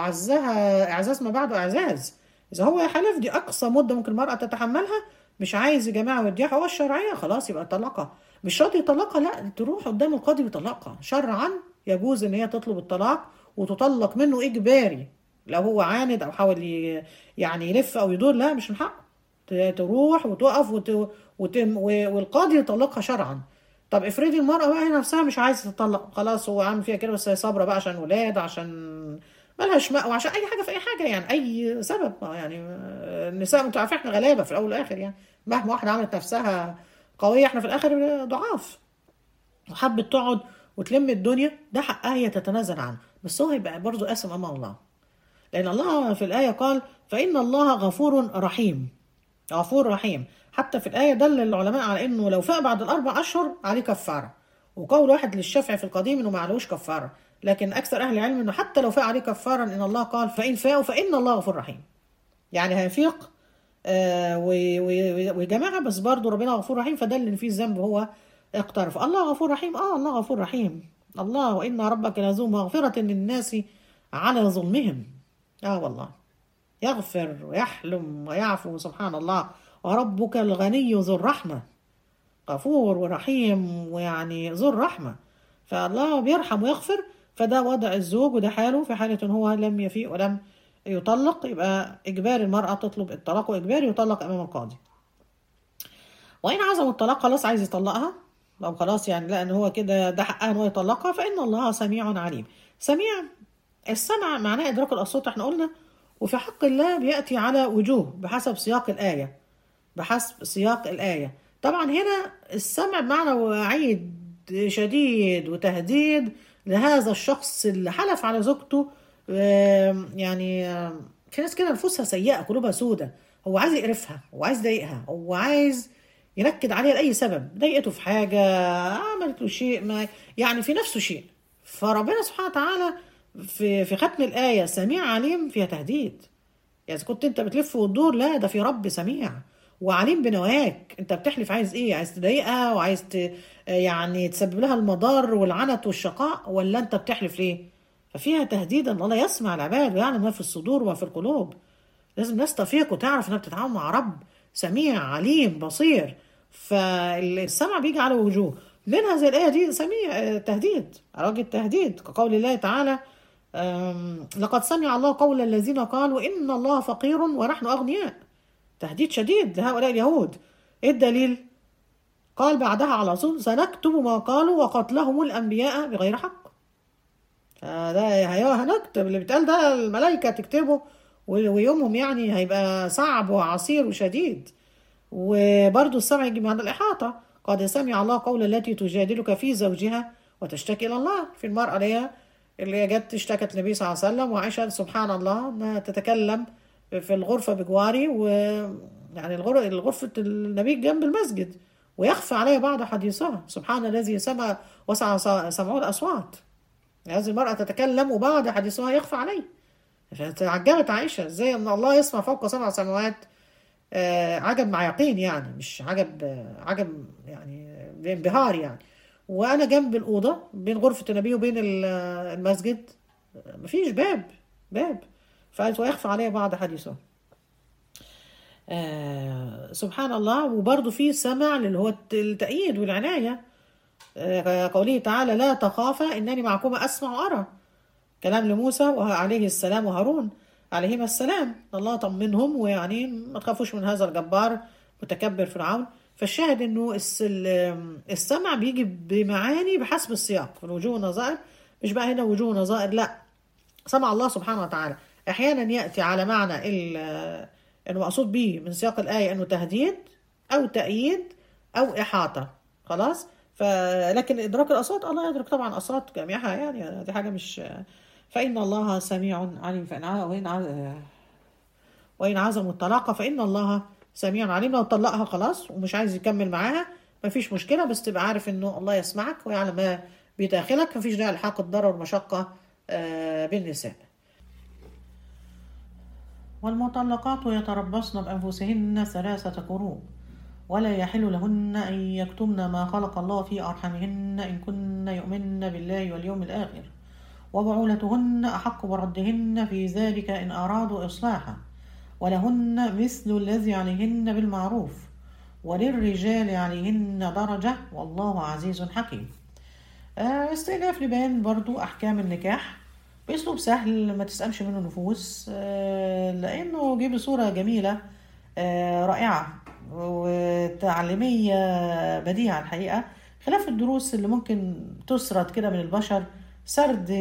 وعزها اعزاز ما بعده اعزاز اذا هو حلف دي اقصى مده ممكن المراه تتحملها مش عايز يا جماعه ويديها حقوق الشرعيه خلاص يبقى طلقها مش راضي يطلقها لا تروح قدام القاضي ويطلقها شرعا يجوز ان هي تطلب الطلاق وتطلق منه اجباري لو هو عاند او حاول ي- يعني يلف او يدور لا مش من حقه ت- تروح وتقف وت... وتم... و- والقاضي يطلقها شرعا طب افرضي المرأة بقى هي نفسها مش عايزة تطلق خلاص هو عامل فيها كده بس هي صابرة بقى عشان ولاد عشان ملهاش مأوى عشان أي حاجة في أي حاجة يعني أي سبب يعني آه، النساء أنتوا عارفين إحنا غلابة في الأول والآخر يعني مهما واحدة عملت نفسها قوية إحنا في الآخر ضعاف وحبت تقعد وتلم الدنيا ده حقها هي تتنازل عنه بس هو هيبقى برضه قاسم أمام الله لأن الله في الآية قال فإن الله غفور رحيم غفور رحيم حتى في الآية دل العلماء على إنه لو فاق بعد الأربع أشهر عليه كفارة وقول واحد للشافعي في القديم إنه ما عليهوش كفارة لكن أكثر أهل العلم إنه حتى لو فاق عليه كفارة إن الله قال فإن فاقوا فإن الله غفور رحيم يعني هيفيق آه و- و- وجماعة بس برضه ربنا غفور رحيم فدل إن فيه الذنب هو اقترف الله غفور رحيم آه الله غفور رحيم الله وإن ربك لذو مغفرة للناس على ظلمهم آه والله يغفر ويحلم ويعفو سبحان الله وربك الغني ذو الرحمة غفور ورحيم ويعني ذو الرحمة فالله بيرحم ويغفر فده وضع الزوج وده حاله في حالة إن هو لم يفيق ولم يطلق يبقى إجباري المرأة تطلب الطلاق وإجباري يطلق أمام القاضي وإن عزموا الطلاق خلاص عايز يطلقها أو خلاص يعني لا إن هو كده ده حقها إن هو يطلقها فإن الله سميع عليم سميع السمع معناه إدراك الأصوات احنا قلنا وفي حق الله بيأتي على وجوه بحسب سياق الآية بحسب سياق الآية طبعا هنا السمع بمعنى وعيد شديد وتهديد لهذا الشخص اللي حلف على زوجته آم، يعني آم، في ناس كده نفوسها سيئة قلوبها سودة هو عايز يقرفها هو عايز يضايقها هو عايز ينكد عليها لأي سبب ضايقته في حاجة عملت له شيء ما يعني في نفسه شيء فربنا سبحانه وتعالى في في ختم الآية سميع عليم فيها تهديد يعني إذا كنت انت بتلف وتدور لا ده في رب سميع وعليم بنواياك انت بتحلف عايز ايه عايز تضايقها وعايز ت... يعني تسبب لها المضار والعنت والشقاء ولا انت بتحلف ليه ففيها تهديد ان الله يسمع العباد ويعلم ما في الصدور وما في القلوب لازم الناس تفيق وتعرف انها بتتعامل مع رب سميع عليم بصير فالسمع بيجي على وجوه منها زي الآية دي سميع آه، تهديد على وجه التهديد كقول الله تعالى آم، لقد سمع الله قول الذين قالوا إن الله فقير ونحن أغنياء تهديد شديد لهؤلاء اليهود إيه الدليل قال بعدها على طول سنكتب ما قالوا وقتلهم الأنبياء بغير حق فده هي- هنكتب اللي بيتقال ده الملائكة تكتبه و- ويومهم يعني هيبقى صعب وعصير وشديد وبرضه السمع يجي معنى الإحاطة قد سمع الله قول التي تجادلك في زوجها وتشتكي إلى الله في المرأة اللي هي اللي هي جت اشتكت النبي صلى الله عليه وسلم وعائشة سبحان الله انها تتكلم في الغرفة بجواري و يعني الغر- الغرفة النبي جنب المسجد ويخفى علي بعض حديثها سبحان الذي سمع وسع سمعه الأصوات هذه المرأة تتكلم وبعض حديثها يخفى عليه فتعجبت عائشة ازاي ان الله يسمع فوق سبع سماوات آه، عجب مع يقين يعني مش عجب آه، عجب يعني بانبهار يعني وانا جنب الاوضه بين غرفه النبي وبين ال- المسجد آه، مفيش باب باب فقالت ويخفى عليه بعض حديثه آه سبحان الله وبرضه في سمع اللي هو التأييد والعناية آه قوله تعالى لا تخافا إنني معكما أسمع وأرى كلام لموسى وعليه السلام وهارون عليهما السلام الله طمنهم ويعني ما تخافوش من هذا الجبار متكبر فرعون فالشاهد انه الس- ال- السمع بيجي بمعاني بحسب السياق الوجوه والنظائر مش بقى هنا وجوه ونظائر لا سمع الله سبحانه وتعالى احيانا ياتي على معنى ال- المقصود به من سياق الايه انه تهديد او تأييد او احاطه خلاص فلكن ادراك الاصوات الله يدرك طبعا اصوات جميعها يعني دي حاجه مش فان الله سميع عليم فان ع- وان ع- وإن عزموا الطلاق فإن الله سميع عليم لو طلقها خلاص ومش عايز يكمل معاها مفيش مشكلة بس تبقى عارف إنه الله يسمعك ويعلم ما بداخلك مفيش داعي لحاق الضرر والمشقة آه، بالنساء والمطلقات يتربصن بأنفسهن ثلاثة قروء ولا يحل لهن أن يكتمن ما خلق الله في أرحامهن إن كن يؤمن بالله واليوم الآخر وبعولتهن أحق بردهن في ذلك إن أرادوا إصلاحا ولهن مثل الذي عليهن بالمعروف وللرجال عليهن درجة والله عزيز حكيم آه، استئناف لبيان برضو أحكام النكاح بأسلوب سهل ما تسأمش منه نفوس آه، لأنه جه بصورة جميلة آه، رائعة وتعليمية بديعة الحقيقة خلاف الدروس اللي ممكن تسرد كده من البشر سرد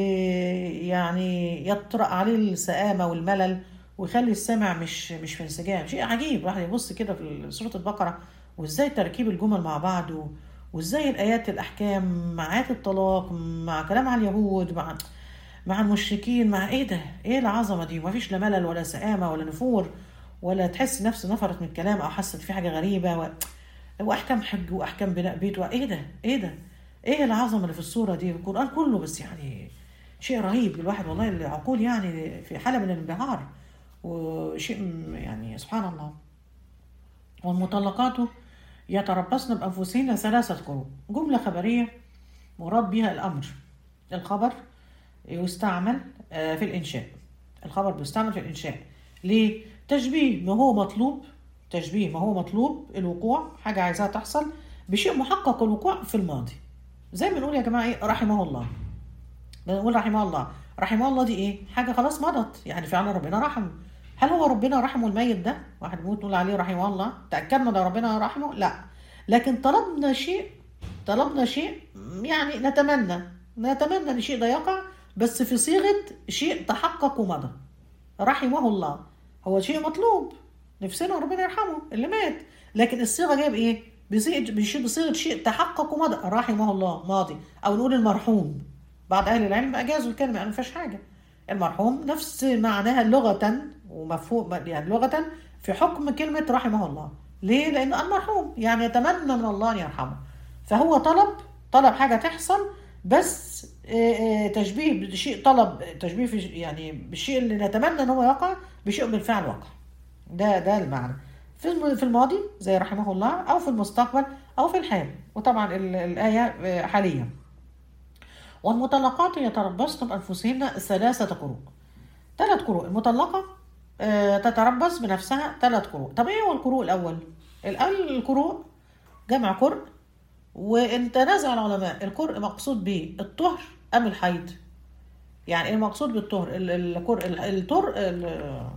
يعني يطرأ عليه السآمة والملل ويخلي السامع مش مش في انسجام شيء عجيب الواحد يبص كده في سورة البقرة وازاي تركيب الجمل مع بعض و- وازاي الآيات الأحكام مع آيات الطلاق مع كلام عن اليهود مع مع المشركين مع ايه ده ايه العظمة دي مفيش لا ملل ولا سآمة ولا نفور ولا تحس نفس نفرت من الكلام او حست في حاجة غريبة و... واحكام حج واحكام بناء بيت وايه ده ايه ده ايه العظمة اللي في الصورة دي القرآن كله بس يعني شيء رهيب الواحد والله العقول يعني في حالة من الانبهار وشيء م- يعني سبحان الله والمطلقات يتربصن بأنفسهن ثلاثة قروء جملة خبرية مراد بها الأمر الخبر يستعمل آه، في الإنشاء الخبر بيستعمل في الإنشاء ليه؟ تشبيه ما هو مطلوب تشبيه ما هو مطلوب الوقوع حاجة عايزاها تحصل بشيء محقق الوقوع في الماضي زي ما نقول يا جماعة إيه رحمه الله بنقول رحمه الله رحمه الله دي ايه حاجه خلاص مضت يعني فعلا ربنا رحمه هل هو ربنا رحمه الميت ده واحد بيموت نقول عليه رحمه الله تاكدنا ده ربنا رحمه لا لكن طلبنا شيء طلبنا شيء يعني نتمنى نتمنى ان الشيء ده يقع بس في صيغه شيء تحقق ومضى رحمه الله هو شيء مطلوب نفسنا ربنا يرحمه اللي مات لكن الصيغه جايه بايه بصيغه بشيء بصيغه شيء تحقق ومضى رحمه الله ماضي او نقول المرحوم بعض اهل العلم اجازوا الكلمه يعني ما فيهاش حاجه المرحوم نفس معناها لغه ومفهوم يعني لغه في حكم كلمه رحمه الله ليه لانه المرحوم يعني يتمنى من الله ان يرحمه فهو طلب طلب حاجه تحصل بس آه، آه، تشبيه بشيء طلب تشبيه في يعني بالشيء اللي نتمنى ان هو يقع بشيء بالفعل وقع ده ده المعنى في الم- في الماضي زي رحمه الله او في المستقبل او في الحال وطبعا ال- الايه آه، حاليا والمطلقات يتربصن بانفسهن ثلاثه قروء ثلاث قروء المطلقه آه، تتربص بنفسها ثلاث قروء طب ايه هو القروء الاول الاول القروء جمع قرء وان تنازع العلماء القرء مقصود به الطهر ام الحيض يعني ايه المقصود بالطهر ال- القرء ال- الطهر ال-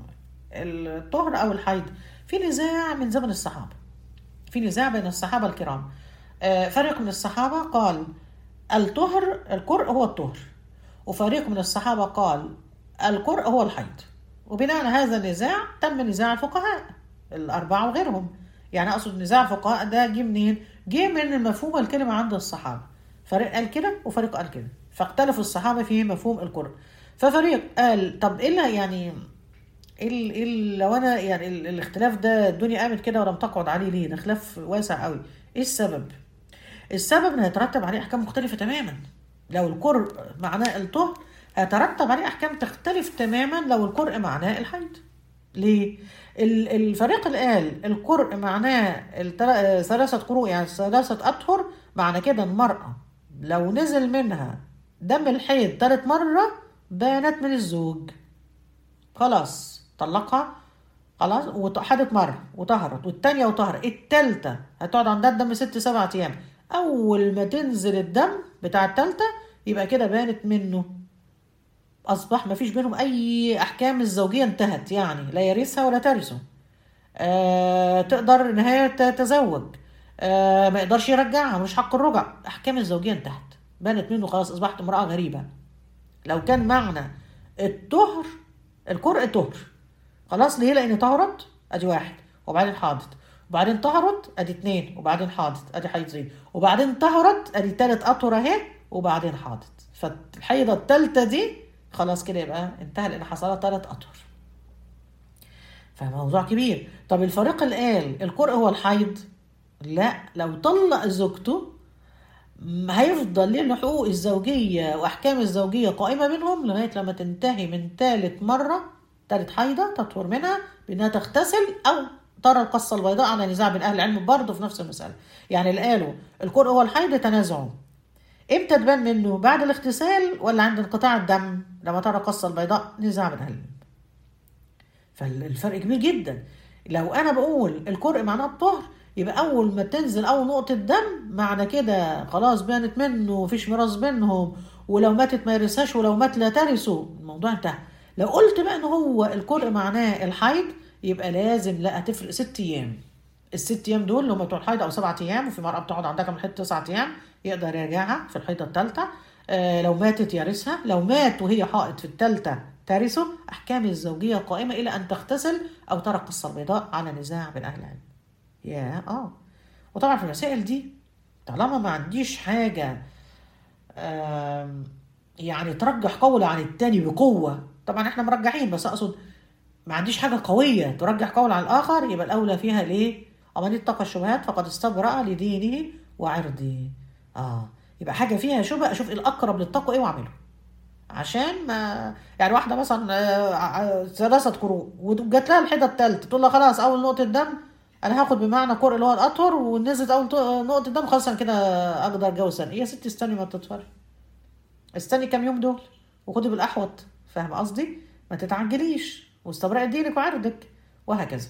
الطهر او الحيض في نزاع من زمن الصحابه في نزاع بين الصحابه الكرام آه، فريق من الصحابه قال الطهر القرء هو الطهر وفريق من الصحابه قال القرء هو الحيض وبناء على هذا النزاع تم نزاع الفقهاء الاربعه وغيرهم يعني اقصد نزاع الفقهاء ده جه منين جه من مفهوم الكلمه عند الصحابه فريق قال كده وفريق قال كده فاختلف الصحابه في مفهوم القرء ففريق قال طب ايه اللي يعني ايه ال- إيه ال- لو انا يعني ال- الاختلاف ده الدنيا قامت كده ولم تقعد عليه ليه ده خلاف واسع قوي ايه السبب السبب ان هيترتب عليه احكام مختلفه تماما لو القرء معناه الطهر هيترتب عليه احكام تختلف تماما لو القرء معناه الحيض ليه ال- الفريق اللي قال القرء معناه التل- ثلاثه قروء يعني ثلاثه اطهر معنى كده المراه لو نزل منها دم الحيض ثالث مره بانت من الزوج خلاص طلقها خلاص وحدت مرة وطهرت والتانية وطهرت التالتة هتقعد عندها الدم ست سبعة أيام أول ما تنزل الدم بتاع التالتة يبقى كده بانت منه أصبح ما فيش بينهم أي أحكام الزوجية انتهت يعني لا يرثها ولا ترثه آه تقدر إن هي تتزوج آه ما يقدرش يرجعها مش حق الرجع أحكام الزوجية انتهت بانت منه خلاص أصبحت امرأة غريبة لو كان معنى الطهر القرء طهر خلاص ليه لان طهرت ادي واحد وبعدين حاضت وبعدين طهرت ادي اتنين وبعدين حاضت ادي حيضين وبعدين طهرت ادي تالت اطهر اهي وبعدين حاضت فالحيضه التالتة دي خلاص كده يبقى انتهى لان حصلها تلات اطهر فموضوع كبير طب الفريق اللي قال القرء هو الحيض لا لو طلق زوجته هيفضل ليه حقوق الزوجية وأحكام الزوجية قائمة بينهم لغاية لما تنتهي من ثالث مرة ثالث حيضة تطهر منها بأنها تغتسل أو ترى القصة البيضاء على نزاع بين أهل العلم برضه في نفس المسألة يعني اللي قالوا القرء هو الحيض تنازعوا امتى تبان منه بعد الاغتسال ولا عند انقطاع الدم لما ترى القصة البيضاء نزاع بين أهل العلم فالفرق كبير جدا لو أنا بقول القرء معناه الطهر يبقى اول ما تنزل اول نقطه دم معنى كده خلاص بانت منه مفيش ميراث بينهم ولو ماتت ما يرثهاش ولو مات لا ترثه الموضوع انتهى لو قلت بقى ان هو القرء معناه الحيض يبقى لازم لا تفرق ست ايام الست ايام دول لو بتوع الحيض او سبعة ايام وفي مرأة بتقعد عندها كم حته تسعة ايام يقدر يرجعها في الحيضه الثالثه آه لو ماتت يرثها لو مات وهي حائض في الثالثه ترثه احكام الزوجيه قائمه الى ان تغتسل او ترى القصه البيضاء على نزاع بين اهل العلم يا اه وطبعا في المسائل دي طالما ما عنديش حاجة يعني ترجح قول عن التاني بقوة طبعا احنا مرجحين بس اقصد ما عنديش حاجة قوية ترجح قول عن الآخر يبقى الأولى فيها ليه؟ أما اتقى الشبهات فقد استبرأ لدينه وعرضه اه يبقى حاجة فيها شبهة أشوف الأقرب للتقوى إيه وأعمله عشان ما يعني واحدة مثلا ثلاثة قروء وجات لها الحيضة التالتة تقول لها خلاص أول نقطة دم انا هاخد بمعنى قرء اللي هو الاطهر ونزلت اول نقطه دم خلاص انا كده اقدر اتجوز سنه يا ستي استني ما تطهري استني كام يوم دول وخدي بالاحوط فاهمه قصدي ما تتعجليش واستبرئي دينك وعرضك وهكذا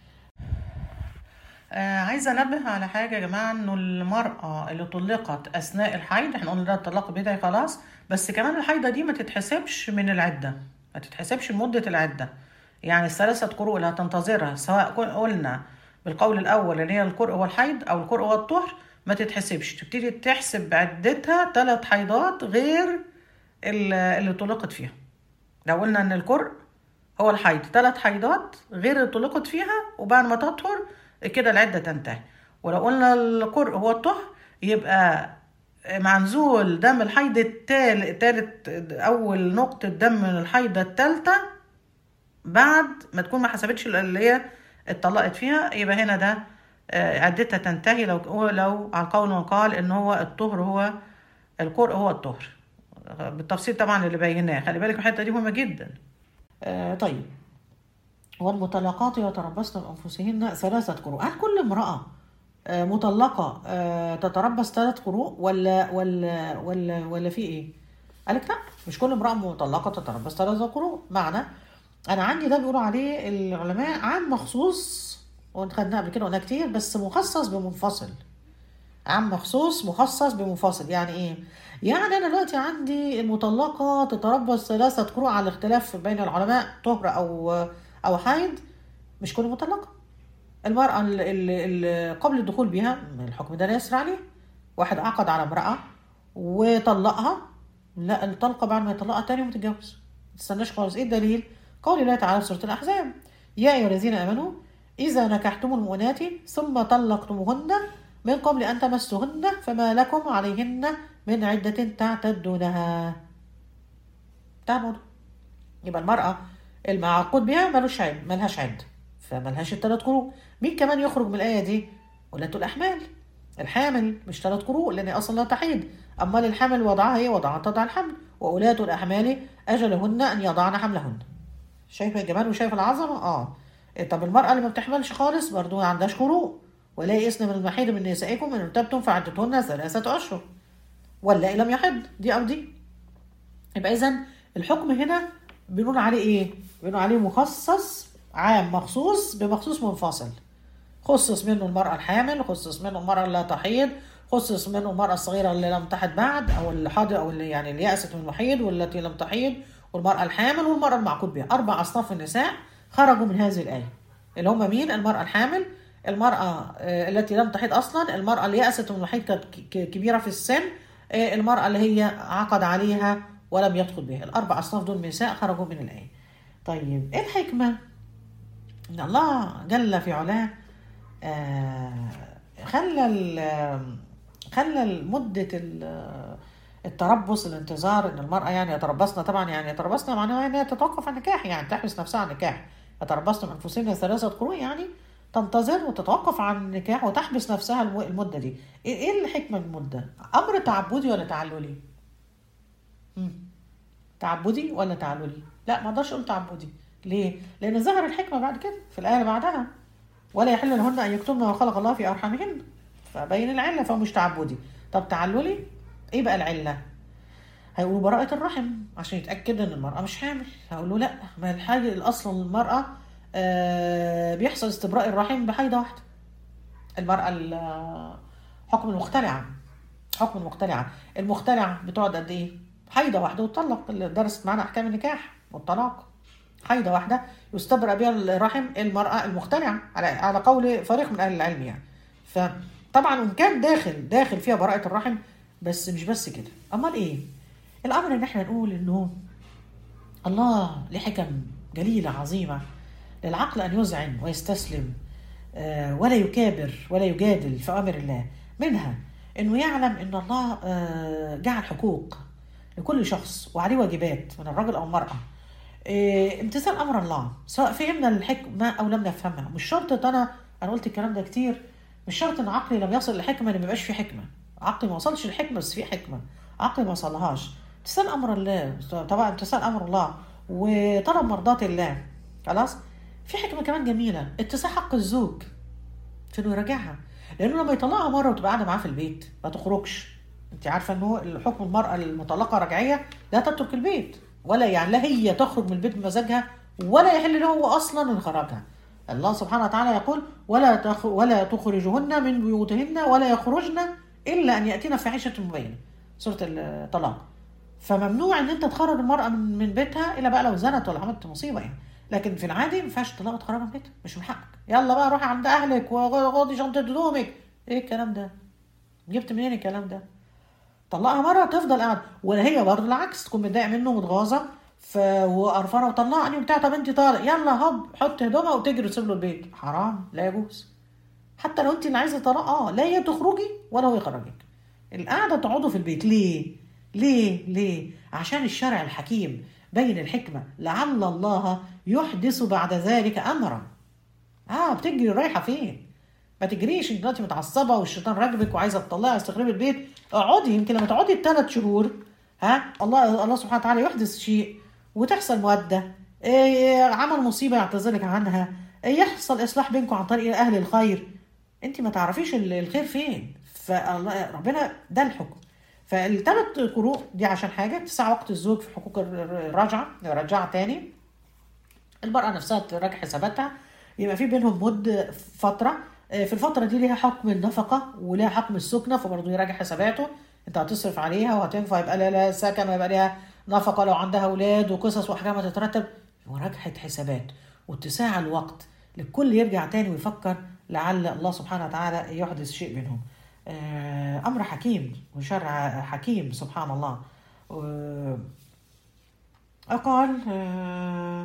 آه عايزة أنبه على حاجة يا جماعة إنه المرأة اللي طلقت أثناء الحيض إحنا قلنا ده الطلاق بدعي خلاص بس كمان الحيضة دي ما تتحسبش من العدة ما تتحسبش مدة العدة يعني الثلاثة قروء اللي هتنتظرها سواء قلنا بالقول الاول اللي هي القرء والحيض او القرء والطهر ما تتحسبش تبتدي تحسب بعدتها ثلاث حيضات غير اللي طلقت فيها لو قلنا ان القرء هو الحيض ثلاث حيضات غير اللي طلقت فيها وبعد ما تطهر كده العدة تنتهي ولو قلنا القرء هو الطهر يبقى مع نزول دم الحيض التالت اول نقطة دم من الحيضة التالتة بعد ما تكون ما حسبتش اللي هي اتطلقت فيها يبقى هنا ده عدتها تنتهي لو لو على القول وقال ان هو الطهر هو القرء هو الطهر بالتفصيل طبعا اللي بيناه خلي بالك الحته دي مهمه جدا آه طيب والمطلقات يتربصن بانفسهن ثلاثه قروء هل كل امراه آه مطلقه آه تتربص ثلاث قروء ولا ولا ولا ولا في ايه قالك لا مش كل امراه مطلقه تتربص ثلاثه قروء معنى انا عندي ده بيقولوا عليه العلماء عام مخصوص وخدناه قبل كده قلنا كتير بس مخصص بمنفصل عام مخصوص مخصص بمنفصل يعني ايه يعني انا دلوقتي عندي المطلقه تتربص ثلاثه قروء على الاختلاف بين العلماء طهر او او حيض مش كل مطلقه المراه اللي, اللي قبل الدخول بها الحكم ده لا يسري عليه واحد عقد على امراه وطلقها لا الطلقه بعد ما يطلقها تاني يوم تتجوز ما تستناش خالص ايه الدليل قول الله تعالى في سورة الأحزاب يا أيها الذين آمنوا إذا نكحتم المؤمنات ثم طلقتموهن من قبل أن تمسوهن فما لكم عليهن من عدة تعتدونها تعمل يبقى المرأة المعقود بها ملوش عد ملهاش عد فملهاش الثلاث قروء مين كمان يخرج من الآية دي ولاة الأحمال الحامل مش ثلاث قروء لأن أصلا لا تحيض أما للحمل وضعها هي وضعها تضع الحمل وأولاة الأحمال أجلهن أن يضعن حملهن شايفه الجمال وشايفه العظمه اه طب المراه اللي ما بتحملش خالص برضو ما عندهاش قروء ولا يئسن من المحيض من نسائكم ان ارتبتم فعدتهن ثلاثه اشهر ولا لم يحض دي او دي يبقى اذا الحكم هنا بنقول عليه ايه بنقول عليه مخصص عام مخصوص بمخصوص منفصل خصص منه المرأة الحامل خصص منه المرأة اللي لا تحيض خصص منه المرأة الصغيرة اللي لم تحد بعد أو اللي حاضر أو اللي يعني اللي يأست من المحيض والتي لم تحيض والمرأة الحامل والمرأة المعقود بها أربع أصناف النساء خرجوا من هذه الآية اللي هم مين المرأة الحامل المرأة آه، التي لم تحيض أصلا المرأة اللي يأست من المحيض كانت ك- ك- كبيرة في السن آه، المرأة اللي هي عقد عليها ولم يدخل بها الأربع أصناف دول نساء خرجوا من الآية طيب إيه الحكمة إن الله جل في علاه آه، خلى ال- خلى مدة ال- التربص الانتظار ان المرأة يعني يتربصن طبعا يعني يتربصن معناها ان هي تتوقف عن النكاح يعني تحبس نفسها عن النكاح يتربصن بانفسهن ثلاثة قروء يعني تنتظر وتتوقف عن النكاح وتحبس نفسها الم- المدة دي ايه إيه الحكمة من المدة؟ امر تعبدي ولا تعللي؟ مم. تعبدي ولا تعللي؟ لا ما اقدرش اقول تعبدي ليه؟ لان ظهر الحكمة بعد كده في الآية اللي بعدها ولا يحل لهن ان يكتمن ما خلق الله في ارحامهن فبين العله فهو مش تعبدي طب تعللي ايه بقى العله هيقولوا براءة الرحم عشان يتأكد ان المرأة مش حامل هقول له لا ما الحاجة الاصل المرأة آه بيحصل استبراء الرحم بحيضة واحدة المرأة ال- حكم المختلعة حكم المختلعة المختلعة بتقعد قد ايه حيضة واحدة وتطلق اللي درست معانا احكام النكاح والطلاق حيضة واحدة يستبرأ بها الرحم المرأة المختلعة على على قول فريق من أهل العلم يعني فطبعا وإن كان داخل داخل فيها براءة الرحم بس مش بس كده أمال إيه؟ الأمر إن إحنا نقول إنه الله له حكم جليلة عظيمة للعقل أن يذعن ويستسلم آه، ولا يكابر ولا يجادل في أمر الله منها إنه يعلم إن الله آه، جعل حقوق لكل شخص وعليه واجبات من الرجل أو المرأة إيه، امتثال امر الله سواء فهمنا الحكمه او لم نفهمها مش شرط إن انا انا قلت الكلام ده كتير مش شرط ان عقلي لم يصل لحكمه ان ما يبقاش في حكمه عقلي ما وصلش لحكمه بس في حكمه عقلي ما وصلهاش امتثال امر الله طبعا امتثال امر الله وطلب مرضات الله خلاص في حكمه كمان جميله اتساع حق الزوج في انه يراجعها لانه لما يطلقها مره وتبقى قاعده معاه في البيت ما تخرجش انت عارفه ان هو الحكم المراه المطلقه رجعيه لا تترك البيت ولا يعني لا هي تخرج من البيت بمزاجها ولا يحل له هو اصلا انخراجها الله سبحانه وتعالى يقول ولا تخ ولا تخرجهن من بيوتهن ولا يخرجن الا ان ياتين فاحشه مبينه سوره الطلاق فممنوع ان انت تخرج المراه من من بيتها الا بقى لو زنت ولا عملت مصيبه يعني لكن في العادي ما ينفعش تطلقها تخرجها من بيتها مش من حقك يلا بقى روحي عند اهلك وغضي شنطه هدومك ايه الكلام ده جبت منين الكلام ده طلقها مره تفضل قاعده ولا هي برضه العكس تكون متضايقه منه متغاظه ف وقرفانه وطلقني وبتاع طب انت طالق يلا هوب حط هدومها وتجري وتسيب له البيت حرام لا يجوز حتى لو انت اللي عايزه طلاق اه لا هي تخرجي ولا هو يخرجك القعده تقعدوا في البيت ليه ليه ليه عشان الشرع الحكيم بين الحكمه لعل الله يحدث بعد ذلك امرا اه بتجري رايحه فين ما تجريش انت دلوقتي متعصبه والشيطان راكبك وعايزه تطلعي استخربي البيت اقعدي يمكن لما تقعدي الثلاث شهور ها الله الله سبحانه وتعالى يحدث شيء وتحصل موده إيه عمل مصيبه يعتذرك عنها إيه يحصل اصلاح بينكم عن طريق اهل الخير انت ما تعرفيش ال- الخير فين فربنا ده الحكم فالثلاث قروء دي عشان حاجه اتساع وقت الزوج في حقوق الر- الرجعه يرجعها تاني المرأة نفسها تراجع حساباتها يبقى في بينهم مد فترة آه، في الفترة دي ليها حكم النفقة وليها حكم السكنة فبرضه يراجع حساباته انت هتصرف عليها وهتنفع يبقى لها لها سكن ويبقى لها نفقة لو عندها أولاد وقصص وأحكام هتترتب مراجعة حسابات واتساع الوقت للكل يرجع تاني ويفكر لعل الله سبحانه وتعالى يحدث شيء بينهم آه، أمر حكيم وشرع حكيم سبحان الله و- قال آه،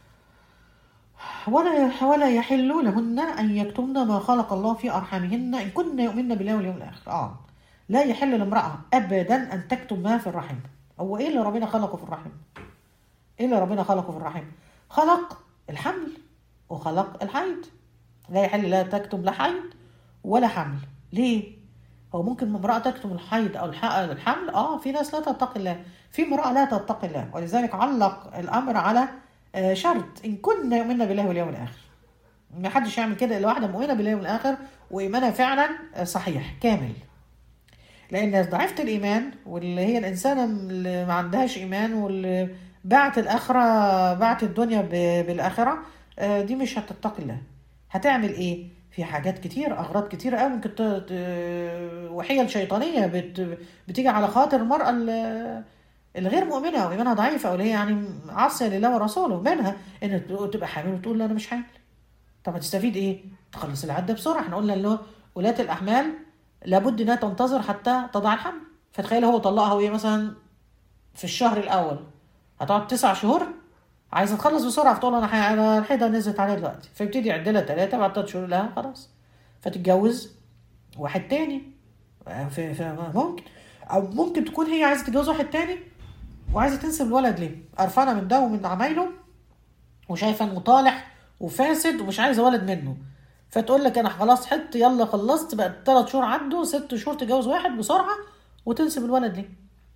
ولا ولا يحل لهن ان يكتمن ما خلق الله في ارحامهن ان كن يؤمن بالله واليوم الاخر اه لا يحل لامراه ابدا ان تكتم ما في الرحم هو ايه اللي ربنا خلقه في الرحم ايه اللي ربنا خلقه في الرحم خلق الحمل وخلق الحيض لا يحل لا تكتم لا حيض ولا حمل ليه هو ممكن امرأة تكتم الحيض أو الح- الحمل اه في ناس لا تتقي الله في امرأة لا تتقي الله ولذلك علق الأمر على آه، شرط إن كنا يؤمن بالله واليوم الآخر ما حدش يعمل كده إلا واحدة مؤمنة بالله واليوم الآخر وإيمانها فعلا آه، صحيح كامل لأن ضعيفة الإيمان واللي هي الإنسانة اللي ما عندهاش إيمان واللي باعت الاخره باعت الدنيا ب- بالاخره آه، دي مش هتتقي الله هتعمل ايه في حاجات كتير اغراض كتير قوي ممكن ت... ت... وحيل شيطانيه بت... بتيجي على خاطر المراه ال- الغير مؤمنه او ايمانها ضعيف او اللي هي يعني عاصيه لله ورسوله منها ان تبقى حامل وتقول لا انا مش حامل طب هتستفيد ايه؟ تخلص العده بسرعه احنا قلنا ان هو ولاة الاحمال لابد انها تنتظر حتى تضع الحمل فتخيل هو طلقها وهي مثلا في الشهر الاول هتقعد تسع شهور عايزه تخلص بسرعه فتقول انا ح- انا الحيضه نزلت عليها دلوقتي فيبتدي يعد لها ثلاثه بعد ثلاث شهور لها خلاص فتتجوز واحد تاني في في ممكن او ممكن تكون هي عايزه تتجوز واحد تاني وعايزه تنسب الولد ليه قرفانه من ده ومن عمايله وشايفه انه طالح وفاسد ومش عايزه ولد منه فتقول لك انا خلاص حت يلا خلصت بقى ثلاث شهور عنده ست شهور تتجوز واحد بسرعه وتنسب الولد ليه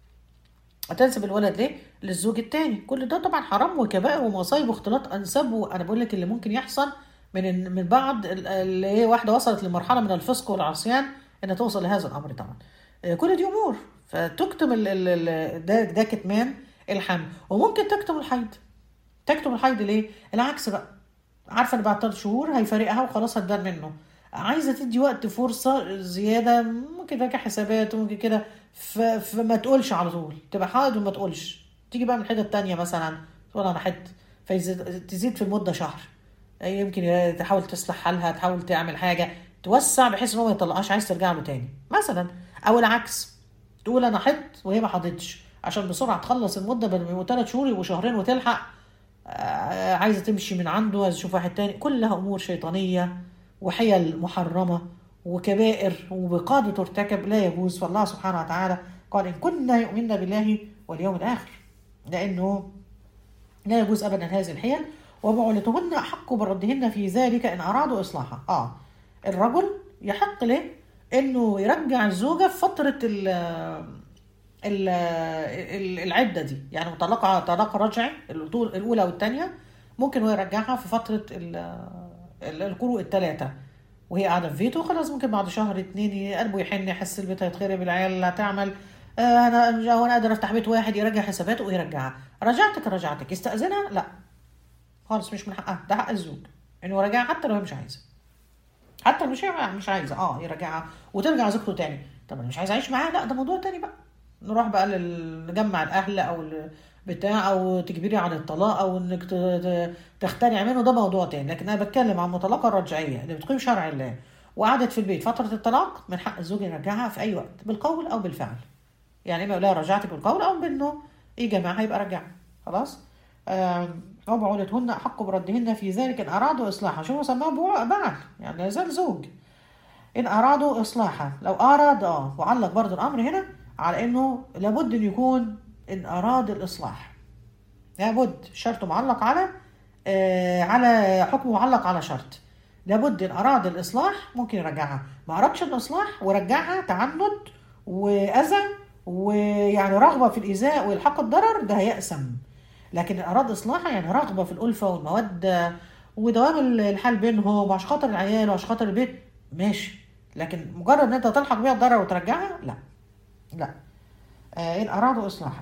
هتنسب الولد ليه للزوج التاني كل ده طبعا حرام وكبائر ومصايب واختلاط انساب وانا بقول لك اللي ممكن يحصل من من بعد ال- اللي هي واحده وصلت لمرحله من الفسق والعصيان انها توصل لهذا الامر طبعا آه، كل دي امور فتكتم ال ال ال ده ده كتمان الحمل وممكن تكتم الحيض تكتم الحيض ليه؟ العكس بقى عارفه ان بعد ثلاث شهور هيفارقها وخلاص هتبان منه عايزه تدي وقت فرصه زياده ممكن تراجع حسابات ممكن كده ف- فما تقولش على طول تبقى حائض وما تقولش تيجي بقى من الحته التانية مثلا تقول انا حد فتزيد في المده شهر يمكن تحاول تصلح حالها تحاول تعمل حاجه توسع بحيث ان هو ما يطلقهاش عايز ترجع له تاني مثلا او العكس تقول انا حد وهي ما حضتش عشان بسرعه تخلص المده بدل ما يبقوا ثلاث شهور يبقوا شهرين وتلحق آه، عايزه تمشي من عنده عايزه تشوف واحد تاني كلها امور شيطانيه وحيل محرمه وكبائر وبقاده ترتكب لا يجوز فالله سبحانه وتعالى قال ان كنا يؤمن بالله واليوم الاخر لانه لا يجوز ابدا هذه الحيل وبعولتهن احق بردهن في ذلك ان ارادوا اصلاحا اه الرجل يحق له انه يرجع الزوجه في فتره ال ال- ال- العده دي يعني مطلقه طلاق رجعي الطول الاولى والثانيه ممكن هو يرجعها في فتره ال- ال- القروء الثلاثه وهي قاعده في بيته خلاص ممكن بعد شهر اتنين قلبه يحن يحس البيت هيتخرب العيال اللي هتعمل آه انا هو انا قادر افتح بيت واحد يرجع حساباته ويرجعها رجعتك رجعتك يستاذنها لا خالص مش من حقها ده حق الزوج انه يرجعها حتى لو هي مش عايزه حتى لو مش هي مش عايزه اه يرجعها وترجع زوجته تاني طب انا مش عايزه اعيش معاها لا ده موضوع تاني بقى نروح بقى لل... نجمع الاهل او ال- بتاع او تجبري على الطلاق او انك ت- ت- تختني منه ده موضوع تاني لكن انا بتكلم عن المطلقه الرجعيه اللي بتقيم شرع الله وقعدت في البيت فتره الطلاق من حق الزوج يرجعها في اي وقت بالقول او بالفعل يعني اما يقول لها رجعتك بالقول او بانه ايه جماعه يبقى رجعها خلاص آم، وبعولتهن احق بردهن في ذلك ان ارادوا اصلاحا شو سماه بوع- بعل يعني لا يزال زوج ان ارادوا اصلاحا لو اراد اه وعلق برضو الامر هنا على انه لابد ان يكون ان اراد الاصلاح لابد شرط معلق على آه على حكم معلق على شرط لابد ان اراد الاصلاح ممكن يرجعها ما ارادش الاصلاح ورجعها تعنت واذى ويعني رغبه في الايذاء والحاق الضرر ده هيأسم لكن ان اراد اصلاحها يعني رغبه في الالفه والموده ودوام الحال بينهم وعشان خاطر العيال وعشان خاطر البيت ماشي لكن مجرد ان انت تلحق بيها الضرر وترجعها لا لا آه ان ارادوا اصلاحا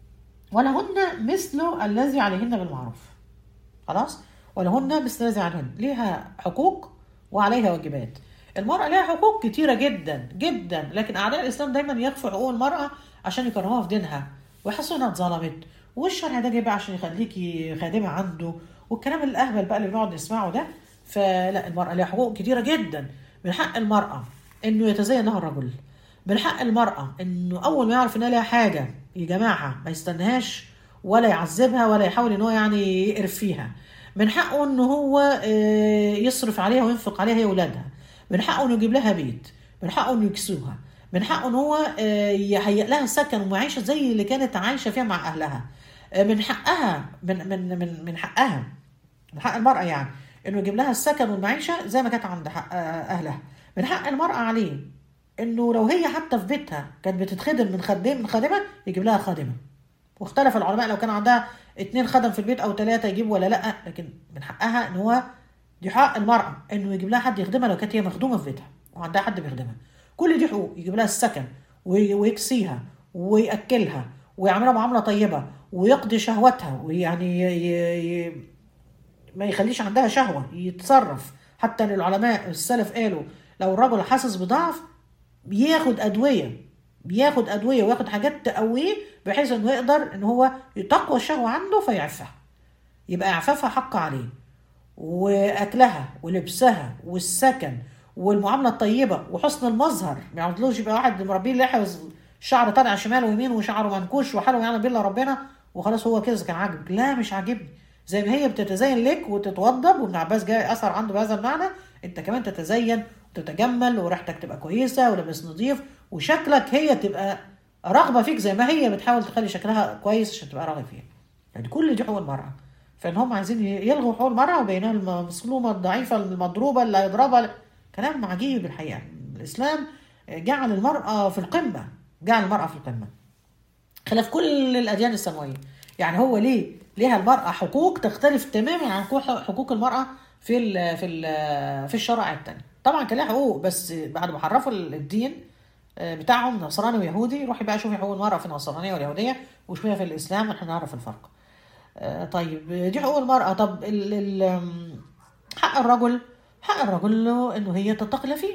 ولهن مثل الذي عليهن بالمعروف خلاص ولهن مثل الذي عليهن ليها حقوق وعليها واجبات المرأة لها حقوق كتيرة جدا جدا لكن أعداء الإسلام دايما يخفوا حقوق المرأة عشان يكرهوها في دينها ويحسوا إنها اتظلمت والشرع ده جاي بقى عشان يخليكي خادمة عنده والكلام الأهبل بقى اللي بنقعد نسمعه ده فلا المرأة لها حقوق كتيرة جدا من حق المرأة إنه يتزين لها الرجل من حق المرأة إنه أول ما يعرف إنها لها حاجة يجمعها ما يستناهاش ولا يعذبها ولا يحاول إن هو يعني يقرف فيها من حقه إن هو آه، يصرف عليها وينفق عليها هي وولادها من حقه إنه يجيب لها بيت من حقه إنه يكسوها من حقه إن هو آه، يهيئ لها سكن ومعيشة زي اللي كانت عايشة فيها مع أهلها آه، من حقها من من من من حقها من حق المرأة يعني إنه يجيب لها السكن والمعيشة زي ما كانت عند حق آه، أهلها من حق المرأة عليه إنه لو هي حتى في بيتها كانت بتتخدم من خدم من خادمة يجيب لها خادمة واختلف العلماء لو كان عندها اتنين خدم في البيت او ثلاثه يجيب ولا لا لكن من حقها ان هو دي حق المراه انه يجيب لها حد يخدمها لو كانت هي مخدومه في بيتها وعندها حد بيخدمها كل دي حقوق يجيب لها السكن وي- ويكسيها وياكلها ويعملها معامله طيبه ويقضي شهوتها ويعني ي... ي... ما يخليش عندها شهوة يتصرف حتى ان العلماء السلف قالوا لو الرجل حاسس بضعف بياخد أدوية بياخد أدوية وياخد حاجات تقويه بحيث انه يقدر ان هو تقوى الشهوة عنده فيعفها يبقى إعفافها حق عليه وأكلها ولبسها والسكن والمعاملة الطيبة وحسن المظهر ما يعودلوش يبقى واحد مربيه لحية شعر طالع شمال ويمين وشعره منكوش وحاله يعلم بالله ربنا وخلاص هو كده كان عاجبك لا مش عاجبني زي ما هي بتتزين لك وتتوضب وابن عباس جاي اثر عنده بهذا المعنى انت كمان تتزين وتتجمل وريحتك تبقى كويسه ولبس نظيف وشكلك هي تبقى رغبه فيك زي ما هي بتحاول تخلي شكلها كويس عشان تبقى راغب فيها يعني كل دي حقوق المراه فان هم عايزين يلغوا حقوق المراه وبينها المظلومه الضعيفه المضروبه اللي هيضربها كلام عجيب الحقيقه الاسلام جعل المراه في القمه جعل المراه في القمه خلاف كل الاديان السماويه يعني هو ليه ليها المراه حقوق تختلف تماما عن حقوق المراه في ال في ال في الشرائع الثانيه طبعا كان لها حقوق بس بعد ما حرفوا الدين بتاعهم نصراني ويهودي روحي بقى شوفي حقوق المراه في النصرانيه واليهوديه وشوفيها في الاسلام احنا نعرف الفرق طيب دي حقوق المراه طب ال ال حق الرجل حق الرجل انه هي تتقي فيه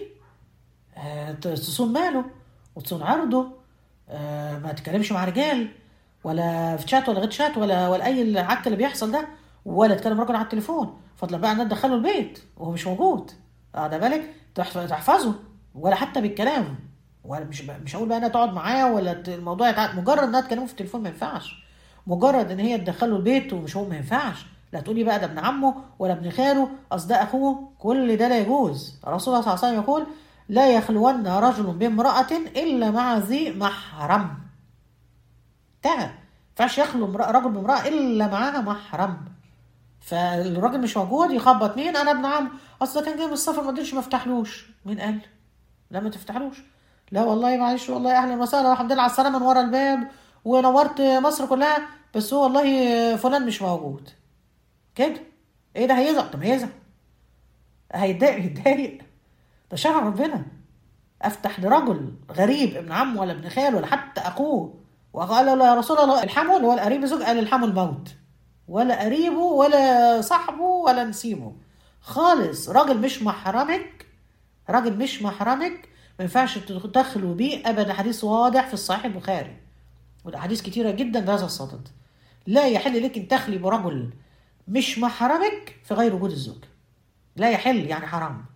تصون ماله وتصون عرضه ما تتكلمش مع رجال ولا في شات ولا غير شات ولا ولا اي العك اللي بيحصل ده ولا تكلم راجل على التليفون فضلا بقى ان تدخله البيت وهو مش موجود ده بالك تحفظه ولا حتى بالكلام ولا مش مش هقول بقى انها تقعد معاه ولا الموضوع يتع... مجرد انها تكلمه في التليفون ما ينفعش مجرد ان هي تدخله البيت ومش هو ما ينفعش لا تقولي بقى ده ابن عمه ولا ابن خاله اصل ده اخوه كل ده لا يجوز الرسول صلى الله عليه وسلم يقول لا يخلون رجل بامرأة إلا مع ذي محرم انتهى ينفعش يخلو رجل بامرأة إلا معاها محرم فالراجل مش موجود يخبط مين أنا ابن عم أصل كان جاي من السفر ما قدرش ما افتحلوش مين قال؟ لا ما تفتحلوش لا والله معلش والله أهلا وسهلا الحمد لله على السلامة من ورا الباب ونورت مصر كلها بس هو والله فلان مش موجود كده ايه ده هيزعل طب هيزعل هيتضايق يتضايق ده شرع ربنا افتح لرجل غريب ابن عمه ولا ابن خاله ولا حتى اخوه وقال له يا رسول الله الحمه اللي هو القريب زوج قال الحمه الموت ولا قريبه ولا صاحبه ولا نسيبه خالص راجل مش محرمك راجل مش محرمك ما ينفعش تدخلوا بيه ابدا حديث واضح في الصحيح البخاري وده حديث كتيره جدا بهذا الصدد لا يحل لك ان تخلي برجل مش محرمك في غير وجود الزوج لا يحل يعني حرام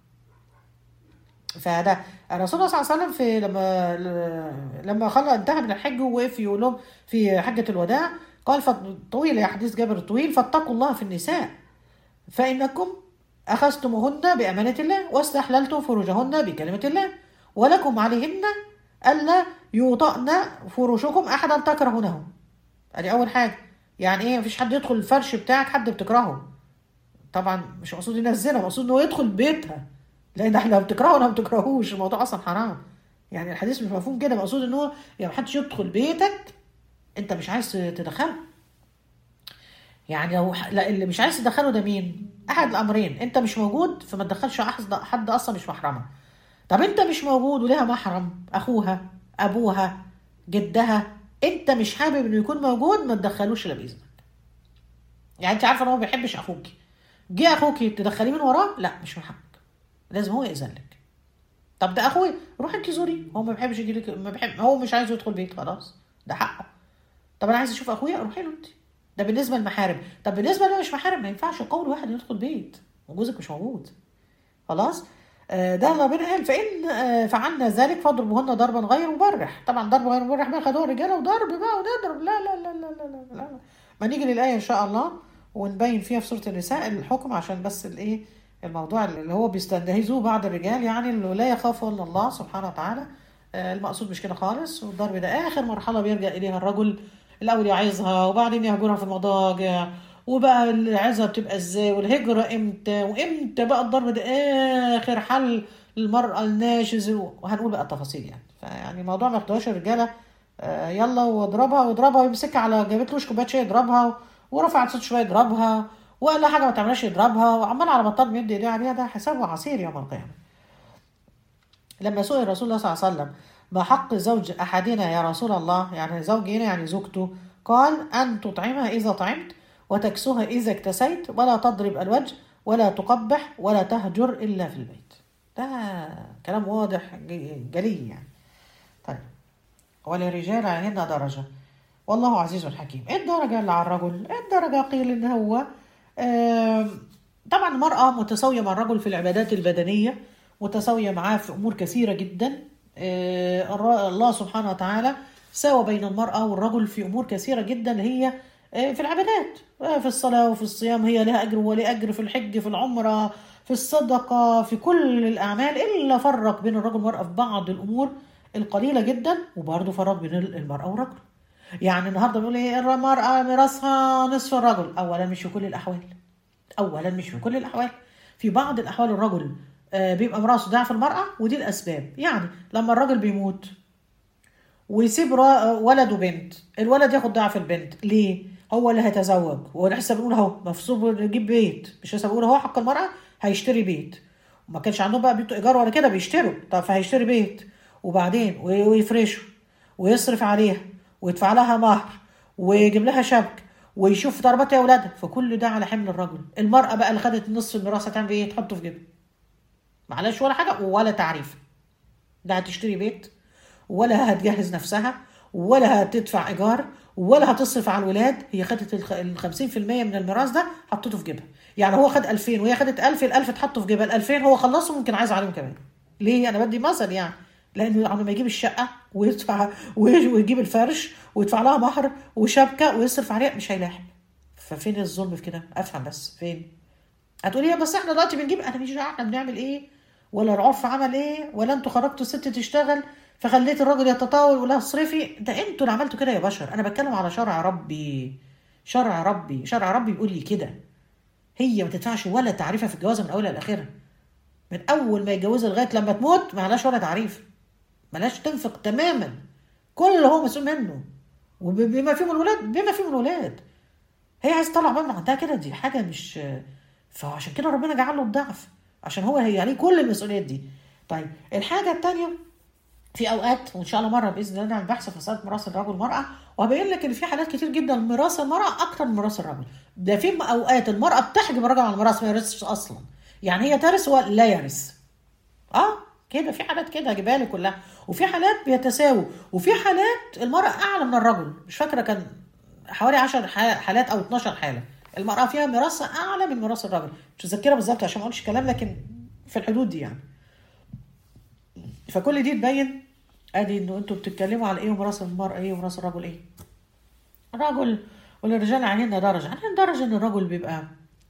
فده الرسول صلى الله عليه وسلم في لما لما خلى انتهى من الحج ووقف يقول لهم في حجه الوداع قال طويل يا حديث جابر الطويل فاتقوا الله في النساء فانكم اخذتموهن بامانه الله واستحللتم فروجهن بكلمه الله ولكم عليهن الا يوطأن فروشكم احدا تكرهونه ادي اول حاجه يعني ايه مفيش حد يدخل الفرش بتاعك حد بتكرهه طبعا مش مقصود ينزلها مقصود انه يدخل بيتها لان احنا بتكرهه ولا ما بتكرهوش الموضوع اصلا حرام يعني الحديث مش مفهوم كده مقصود ان هو يعني محدش يدخل بيتك انت مش عايز تدخله يعني لو لا اللي مش عايز تدخله ده مين احد الامرين انت مش موجود فما تدخلش حد اصلا مش محرمه طب انت مش موجود وليها محرم اخوها ابوها جدها انت مش حابب انه يكون موجود ما تدخلوش الا باذنك يعني انت عارفه ان هو ما بيحبش اخوك جه اخوك تدخليه من وراه لا مش من حقك لازم هو يأذن لك طب ده اخوي روح انت زوري هو ما بيحبش يجي لك ما بيحب هو مش عايز يدخل بيت خلاص ده حقه طب انا عايز اشوف اخويا روحي له انت ده بالنسبه للمحارم طب بالنسبه اللي مش محارم ما ينفعش قول واحد يدخل بيت وجوزك مش موجود خلاص آه ده ربنا قال فان آه فعلنا ذلك فاضربوهن ضربا غير مبرح طبعا ضرب غير مبرح بقى خدوها رجاله وضرب بقى ونضرب لا لا لا لا لا لا, لا. ما نيجي للايه ان شاء الله ونبين فيها في سوره النساء الحكم عشان بس الايه الموضوع اللي هو بيستنهزوه بعض الرجال يعني اللي لا يخافوا الا الله سبحانه وتعالى المقصود مش كده خالص والضرب ده اخر مرحله بيرجع اليها الرجل الاول يعظها وبعدين يهجرها في المضاجع وبقى العظه بتبقى ازاي والهجره امتى وامتى بقى الضرب ده اخر حل للمراه الناشز وهنقول بقى التفاصيل يعني فيعني الموضوع ما ياخدوهاش الرجاله يلا واضربها واضربها ويمسكها على جابت كوبايه شاي يضربها ورفعت صوت شويه يضربها وقال لها حاجه ما تعملهاش يضربها وعمال على بطال بيدي ايديه عليها ده حسابه عسير يوم القيامه لما سئل رسول الله صلى الله عليه وسلم ما حق زوج احدنا يا رسول الله يعني زوجي هنا يعني زوجته قال أن تطعمها إذا طعمت وتكسوها إذا اكتسيت ولا تضرب الوجه ولا تقبح ولا تهجر إلا في البيت ده كلام واضح ج- جلي يعني طيب وللرجال عليهن درجة والله عزيز حكيم ايه الدرجة اللي على الرجل ايه الدرجة قيل ان هو آم، طبعا المرأة متساوية مع الرجل في العبادات البدنية متساوية معاه في أمور كثيرة جدا آه، الر- الله سبحانه وتعالى ساوى بين المرأة والرجل في أمور كثيرة جدا هي آه، في العبادات آه، في الصلاة وفي الصيام هي لها أجر ولها أجر في الحج في العمرة في الصدقة في كل الأعمال إلا فرق بين الرجل والمرأة في بعض الأمور القليلة جدا وبرضه فرق بين المرأة والرجل يعني النهارده بنقول ايه المرأة ميراثها نصف الرجل أولا مش في كل الأحوال اولا مش في كل الاحوال في بعض الاحوال الرجل آه، بيبقى ميراثه ضعف المراه ودي الاسباب يعني لما الراجل بيموت ويسيب را- ولد وبنت الولد ياخد ضعف البنت ليه هو اللي هيتزوج ولسه بنقول اهو مفصول يجيب بيت مش لسه بنقول اهو حق المراه هيشتري بيت وما كانش عندهم بقى بيت ايجار ولا كده بيشتروا طب فهيشتري بيت وبعدين وي- ويفرشه ويصرف عليها ويدفع لها مهر ويجيب لها شبك ويشوف ضربات يا اولادها فكل ده على حمل الرجل المراه بقى اللي خدت نصف الميراث هتعمل ايه تحطه في جيبها معلش ولا حاجه ولا تعريف لا هتشتري بيت ولا هتجهز نفسها ولا هتدفع ايجار ولا هتصرف على الولاد هي خدت الخ- ال 50% من الميراث ده حطته في جيبها يعني هو خد 2000 وهي خدت 1000 ال 1000 اتحطوا في جيبها ال 2000 هو خلصهم ممكن عايز عليهم كمان ليه انا بدي مثل يعني لانه لما يجيب الشقه ويدفع ويجيب الفرش ويدفع لها مهر وشبكه ويصرف عليها مش هيلاحق ففين الظلم في كده افهم بس فين هتقولي يا بس احنا دلوقتي بنجيب انا مش عارفه احنا بنعمل ايه ولا العرف عمل ايه ولا انتوا خرجتوا الست تشتغل فخليت الراجل يتطاول ولا اصرفي ده انتوا اللي عملتوا كده يا بشر انا بتكلم على شرع ربي شرع ربي شرع ربي بيقول لي كده هي ما تدفعش ولا تعريفها في الجوازه من اولها لاخرها من اول ما يتجوزها لغايه لما تموت ما لهاش ولا تعريف ملهاش تنفق تماما كل اللي هو مسؤول منه وبما فيهم الولاد بما فيهم الولاد هي عايز تطلع بقى من عندها كده دي حاجه مش فعشان كده ربنا جعل له الضعف عشان هو هي عليه كل المسؤوليات دي طيب الحاجه الثانيه في اوقات وان شاء الله مره باذن الله نعمل بحث في مساله ميراث الرجل والمراه وهبين لك ان في حالات كتير جدا ميراث المراه اكتر من ميراث الرجل ده في اوقات المراه بتحجب الرجل عن الميراث ما يرثش اصلا يعني هي ترث ولا يرث اه كده في حالات كده هجيبها لك كلها وفي حالات بيتساووا وفي حالات المراه اعلى من الرجل مش فاكره كان حوالي 10 حالات او 12 حاله المراه فيها ميراثها اعلى من ميراث الرجل مش متذكره بالظبط عشان ما اقولش كلام لكن في الحدود دي يعني فكل دي تبين ادي انه انتوا بتتكلموا على ايه وميراث المراه ايه وميراث الرجل ايه الرجل وللرجال علينا درجه علينا درجه ان الرجل بيبقى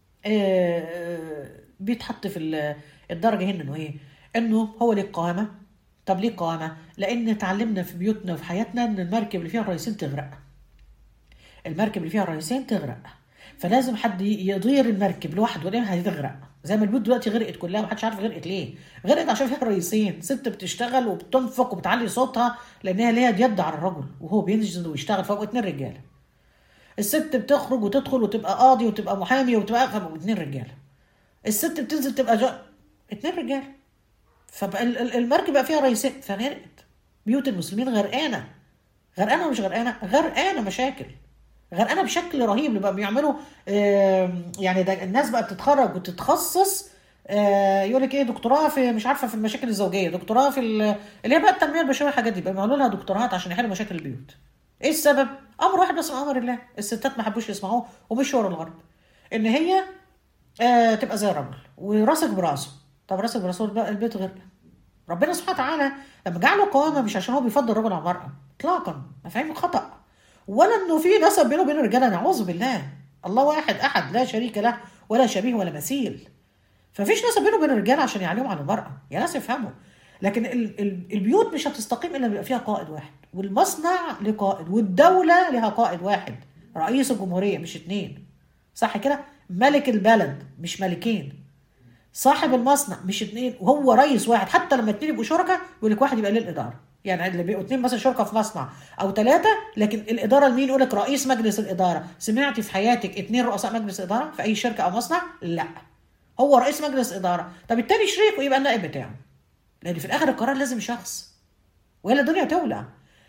آه بيتحط في الدرجه هنا انه ايه انه هو ليه قوامه طب ليه قوامه لان اتعلمنا في بيوتنا وفي حياتنا ان المركب اللي فيها الرئيسين تغرق المركب اللي فيها الرئيسين تغرق فلازم حد يدير المركب لوحده لان هتغرق زي ما البيوت دلوقتي غرقت كلها محدش عارف غرقت ليه غرقت عشان فيها رئيسين ست بتشتغل وبتنفق وبتعلي صوتها لانها ليها يد على الرجل وهو بينزل ويشتغل فوق اتنين رجاله الست بتخرج وتدخل وتبقى قاضي وتبقى محامي وتبقى فوق اتنين رجاله الست بتنزل تبقى جا... اتنين رجاله فبقى المركب بقى فيها رئيسين فغرقت بيوت المسلمين غرقانه غرقانه ومش غرقانه غرقانه مشاكل غرقانه بشكل رهيب اللي بقى بيعملوا يعني ده الناس بقى بتتخرج وتتخصص يقول لك ايه دكتوراه في مش عارفه في المشاكل الزوجيه دكتوراه في اللي هي بقى التنميه البشريه الحاجات دي بقى بيعملوا لها دكتوراهات عشان يحلوا مشاكل البيوت ايه السبب امر واحد بس من امر الله الستات ما حبوش يسمعوه ومشوا ورا الغرب ان هي آه تبقى زي الرجل وراسك براسه طب راسك براسه البيت غير ربنا سبحانه وتعالى لما جعله قوامه مش عشان هو بيفضل الرجل على المراه اطلاقا مفاهيم خطأ ولا انه في نسب بينه وبين الرجاله نعوذ بالله الله واحد احد لا شريك له ولا شبيه ولا مثيل ففيش نسب بينه وبين الرجاله عشان يعلموا عن المراه يا ناس افهموا لكن ال ال البيوت مش هتستقيم الا بيبقى فيها قائد واحد والمصنع له قائد والدوله لها قائد واحد رئيس الجمهوريه مش اتنين صح كده ملك البلد مش ملكين صاحب المصنع مش اتنين وهو رئيس واحد حتى لما اتنين يبقوا شركاء يقول لك واحد يبقى ليه الاداره يعني اللي بيبقوا اتنين مثلا شركاء في مصنع او ثلاثه لكن الاداره لمين يقول لك رئيس مجلس الاداره سمعتي في حياتك اتنين رؤساء مجلس اداره في اي شركه او مصنع لا هو رئيس مجلس اداره طب التاني شريك ويبقى النائب بتاعه لان في الاخر القرار لازم شخص والا الدنيا تولع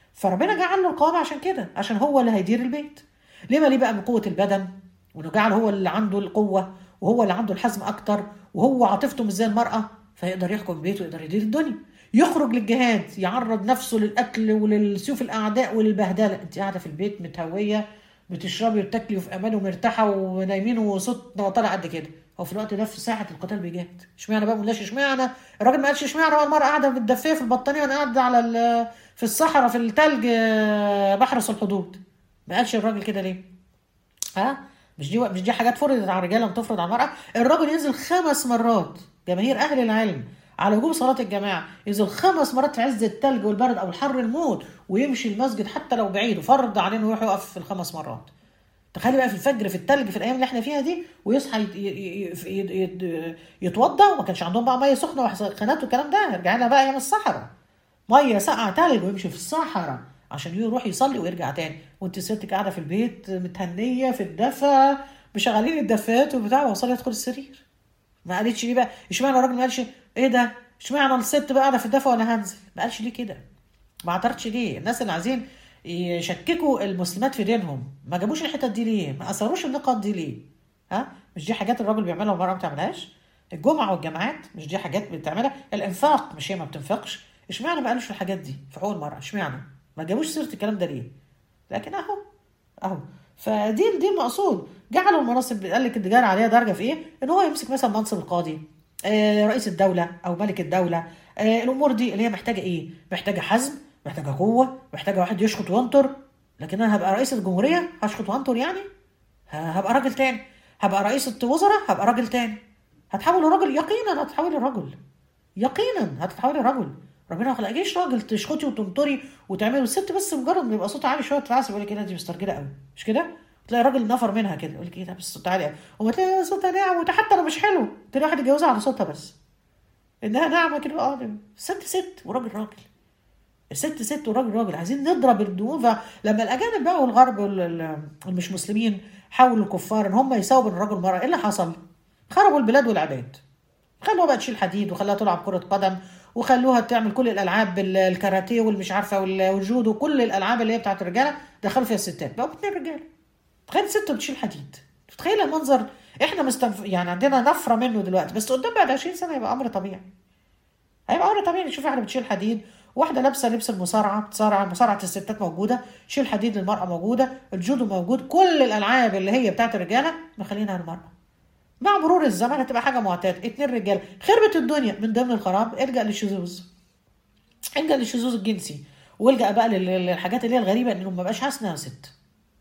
فربنا جعل له القوامة عشان كده عشان هو اللي هيدير البيت لما ليه بقى من قوة البدن وانه جعل هو اللي عنده القوة وهو اللي عنده الحزم اكتر وهو عاطفته مش زي المرأة فيقدر يحكم البيت ويقدر يدير الدنيا يخرج للجهاد يعرض نفسه للقتل وللسيوف الاعداء وللبهدله انت قاعده في البيت متهويه بتشربي وتاكلي وفي امان ومرتاحه ونايمين وصوت طالع قد كده هو في الوقت ده في ساحه القتال بيجاهد اشمعنى بقى مقولناش اشمعنى الراجل ما قالش اشمعنى هو المراه قاعده متدفيه في البطانيه وانا قاعده على ال- في الصحراء في التلج آه، بحرس الحدود ما قالش الراجل كده ليه ها مش دي مش دي حاجات فرضت على الرجاله وتفرض على المراه الراجل ينزل خمس مرات جماهير اهل العلم على وجوب صلاه الجماعه ينزل خمس مرات في عز التلج والبرد او الحر الموت ويمشي المسجد حتى لو بعيد وفرض عليه انه يروح يقف في الخمس مرات تخيلي بقى في الفجر في التلج في الايام اللي احنا فيها دي ويصحى يت- ي- ي- ي- يتوضا وما كانش عندهم بقى ميه سخنه وحسخانات والكلام ده يرجع لنا بقى ايام الصحراء ميه ساقعه تلج ويمشي في الصحراء عشان يروح يصلي ويرجع تاني وانت ستك قاعده في البيت متهنيه في الدفا مشغلين الدفات وبتاع وصلي يدخل السرير ما قالتش ليه بقى اشمعنى الراجل ما قالش ايه ده اشمعنى الست بقى قاعده في الدفا وانا هنزل ما قالش ليه كده ما اعترضش ليه الناس اللي عايزين يشككوا المسلمات في دينهم ما جابوش الحتت دي ليه ما اثروش النقط دي ليه ها مش دي حاجات الراجل بيعملها والمراه ما بتعملهاش الجمعه والجماعات مش دي حاجات بتعملها الانفاق مش هي ما بتنفقش اشمعنى ما قالوش الحاجات دي في حقوق المراه اشمعنى ما جابوش سيره الكلام ده ليه لكن اهو اهو فدي دي المقصود جعلوا المناصب قال لك الرجال عليها درجه في ايه؟ ان هو يمسك مثلا منصب القاضي آه رئيس الدوله او ملك الدوله آه الامور دي اللي هي محتاجه ايه؟ محتاجه حزم محتاجه قوه محتاجه واحد يشخط وينطر لكن انا هبقى رئيس الجمهوريه هشخط وانطر يعني ه- هبقى راجل تاني هبقى رئيس الوزراء هبقى راجل تاني هتحول لراجل يقينا هتتحول لرجل يقينا هتتحولي لرجل ربنا ما خلقكيش راجل تشخطي وتنطري وتعملي الست بس مجرد ما يبقى صوتها عالي شويه تتعصب يقول لك ايه دي مسترجله قوي مش كده؟ تلاقي راجل نفر منها كده يقول لك ايه ده بس صوتها عالي قوي وما تلاقي صوتها ناعم وده حتى لو مش حلو تلاقي واحد يتجوزها على صوتها بس انها ناعمه كده اه ست ست وراجل راجل الست ست والراجل راجل عايزين نضرب الدهون فلما الاجانب بقى والغرب والمش مسلمين حاولوا الكفار ان هم يساووا بين الرجل والمراه ايه اللي حصل؟ خربوا البلاد والعباد خلوها بقى تشيل حديد وخلوها تلعب كرة قدم وخلوها تعمل كل الالعاب بال- الكاراتيه والمش عارفه وال- والجودو كل الالعاب اللي هي بتاعت الرجاله دخلوا فيها الستات بقوا اتنين رجاله تخيل ست بتشيل حديد تخيل المنظر احنا مستنف... يعني عندنا نفره منه دلوقتي بس قدام بعد 20 سنه يبقى امر طبيعي هيبقى امر طبيعي نشوف واحده بتشيل حديد واحده لابسه لبس المصارعه بتصارع مصارعه الستات موجوده شيل حديد للمراه موجوده الجودو موجود كل الالعاب اللي هي بتاعت الرجاله مخلينها للمراه مع مرور الزمن هتبقى حاجه معتاده اتنين رجاله خربت الدنيا من ضمن الخراب الجا للشذوذ الجا للشذوذ الجنسي والجا بقى لل- للحاجات اللي هي الغريبه انه ما بقاش حاسس انها ست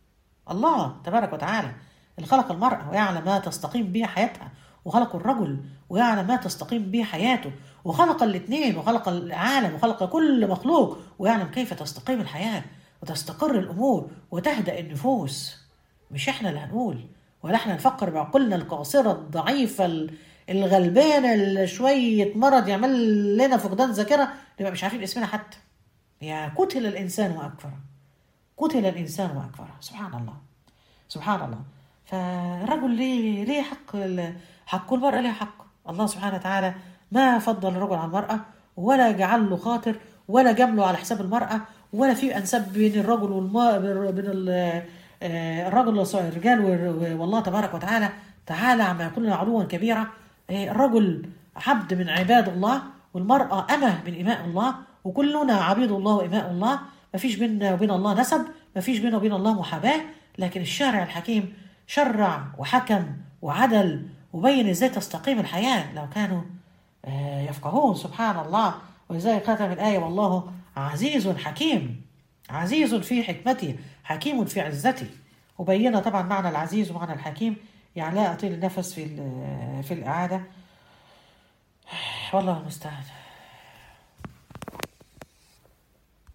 الله تبارك وتعالى اللي خلق المرأة ويعلم ما تستقيم به حياتها وخلق الرجل ويعلم ما تستقيم به حياته وخلق الاثنين وخلق العالم وخلق كل مخلوق ويعلم كيف تستقيم الحياة وتستقر الأمور وتهدأ النفوس مش احنا اللي هنقول ولا احنا نفكر بعقولنا القاصرة الضعيفة ال- الغلبانة اللي شوية مرض يعمل لنا فقدان ذاكرة نبقى مش عارفين اسمنا حتى يا قتل الإنسان وأكفر قتل الإنسان وأكفر سبحان الله سبحان الله فالرجل ليه ليه حق ال- حق المرأة ليه حق الله سبحانه وتعالى ما فضل الرجل على المرأة ولا جعل له خاطر ولا جمله على حساب المرأة ولا في أنساب بين الرجل والما بين ال- آه، الرجل والرجال وال- والله تبارك وتعالى تعالى عما يقولنا علوا كبيرا آه، الرجل عبد من عباد الله والمرأة أمة من إماء الله وكلنا عبيد الله وإماء الله ما فيش بيننا وبين الله نسب ما فيش بيننا وبين الله محاباة لكن الشارع الحكيم شرع وحكم وعدل وبين ازاي تستقيم الحياة لو كانوا آه، يفقهون سبحان الله ولذلك ختم الآية والله عزيز حكيم عزيز في حكمته حكيم في عزته وبينا طبعا معنى العزيز ومعنى الحكيم يعني لا أطيل النفس في ال- في الإعادة والله المستعان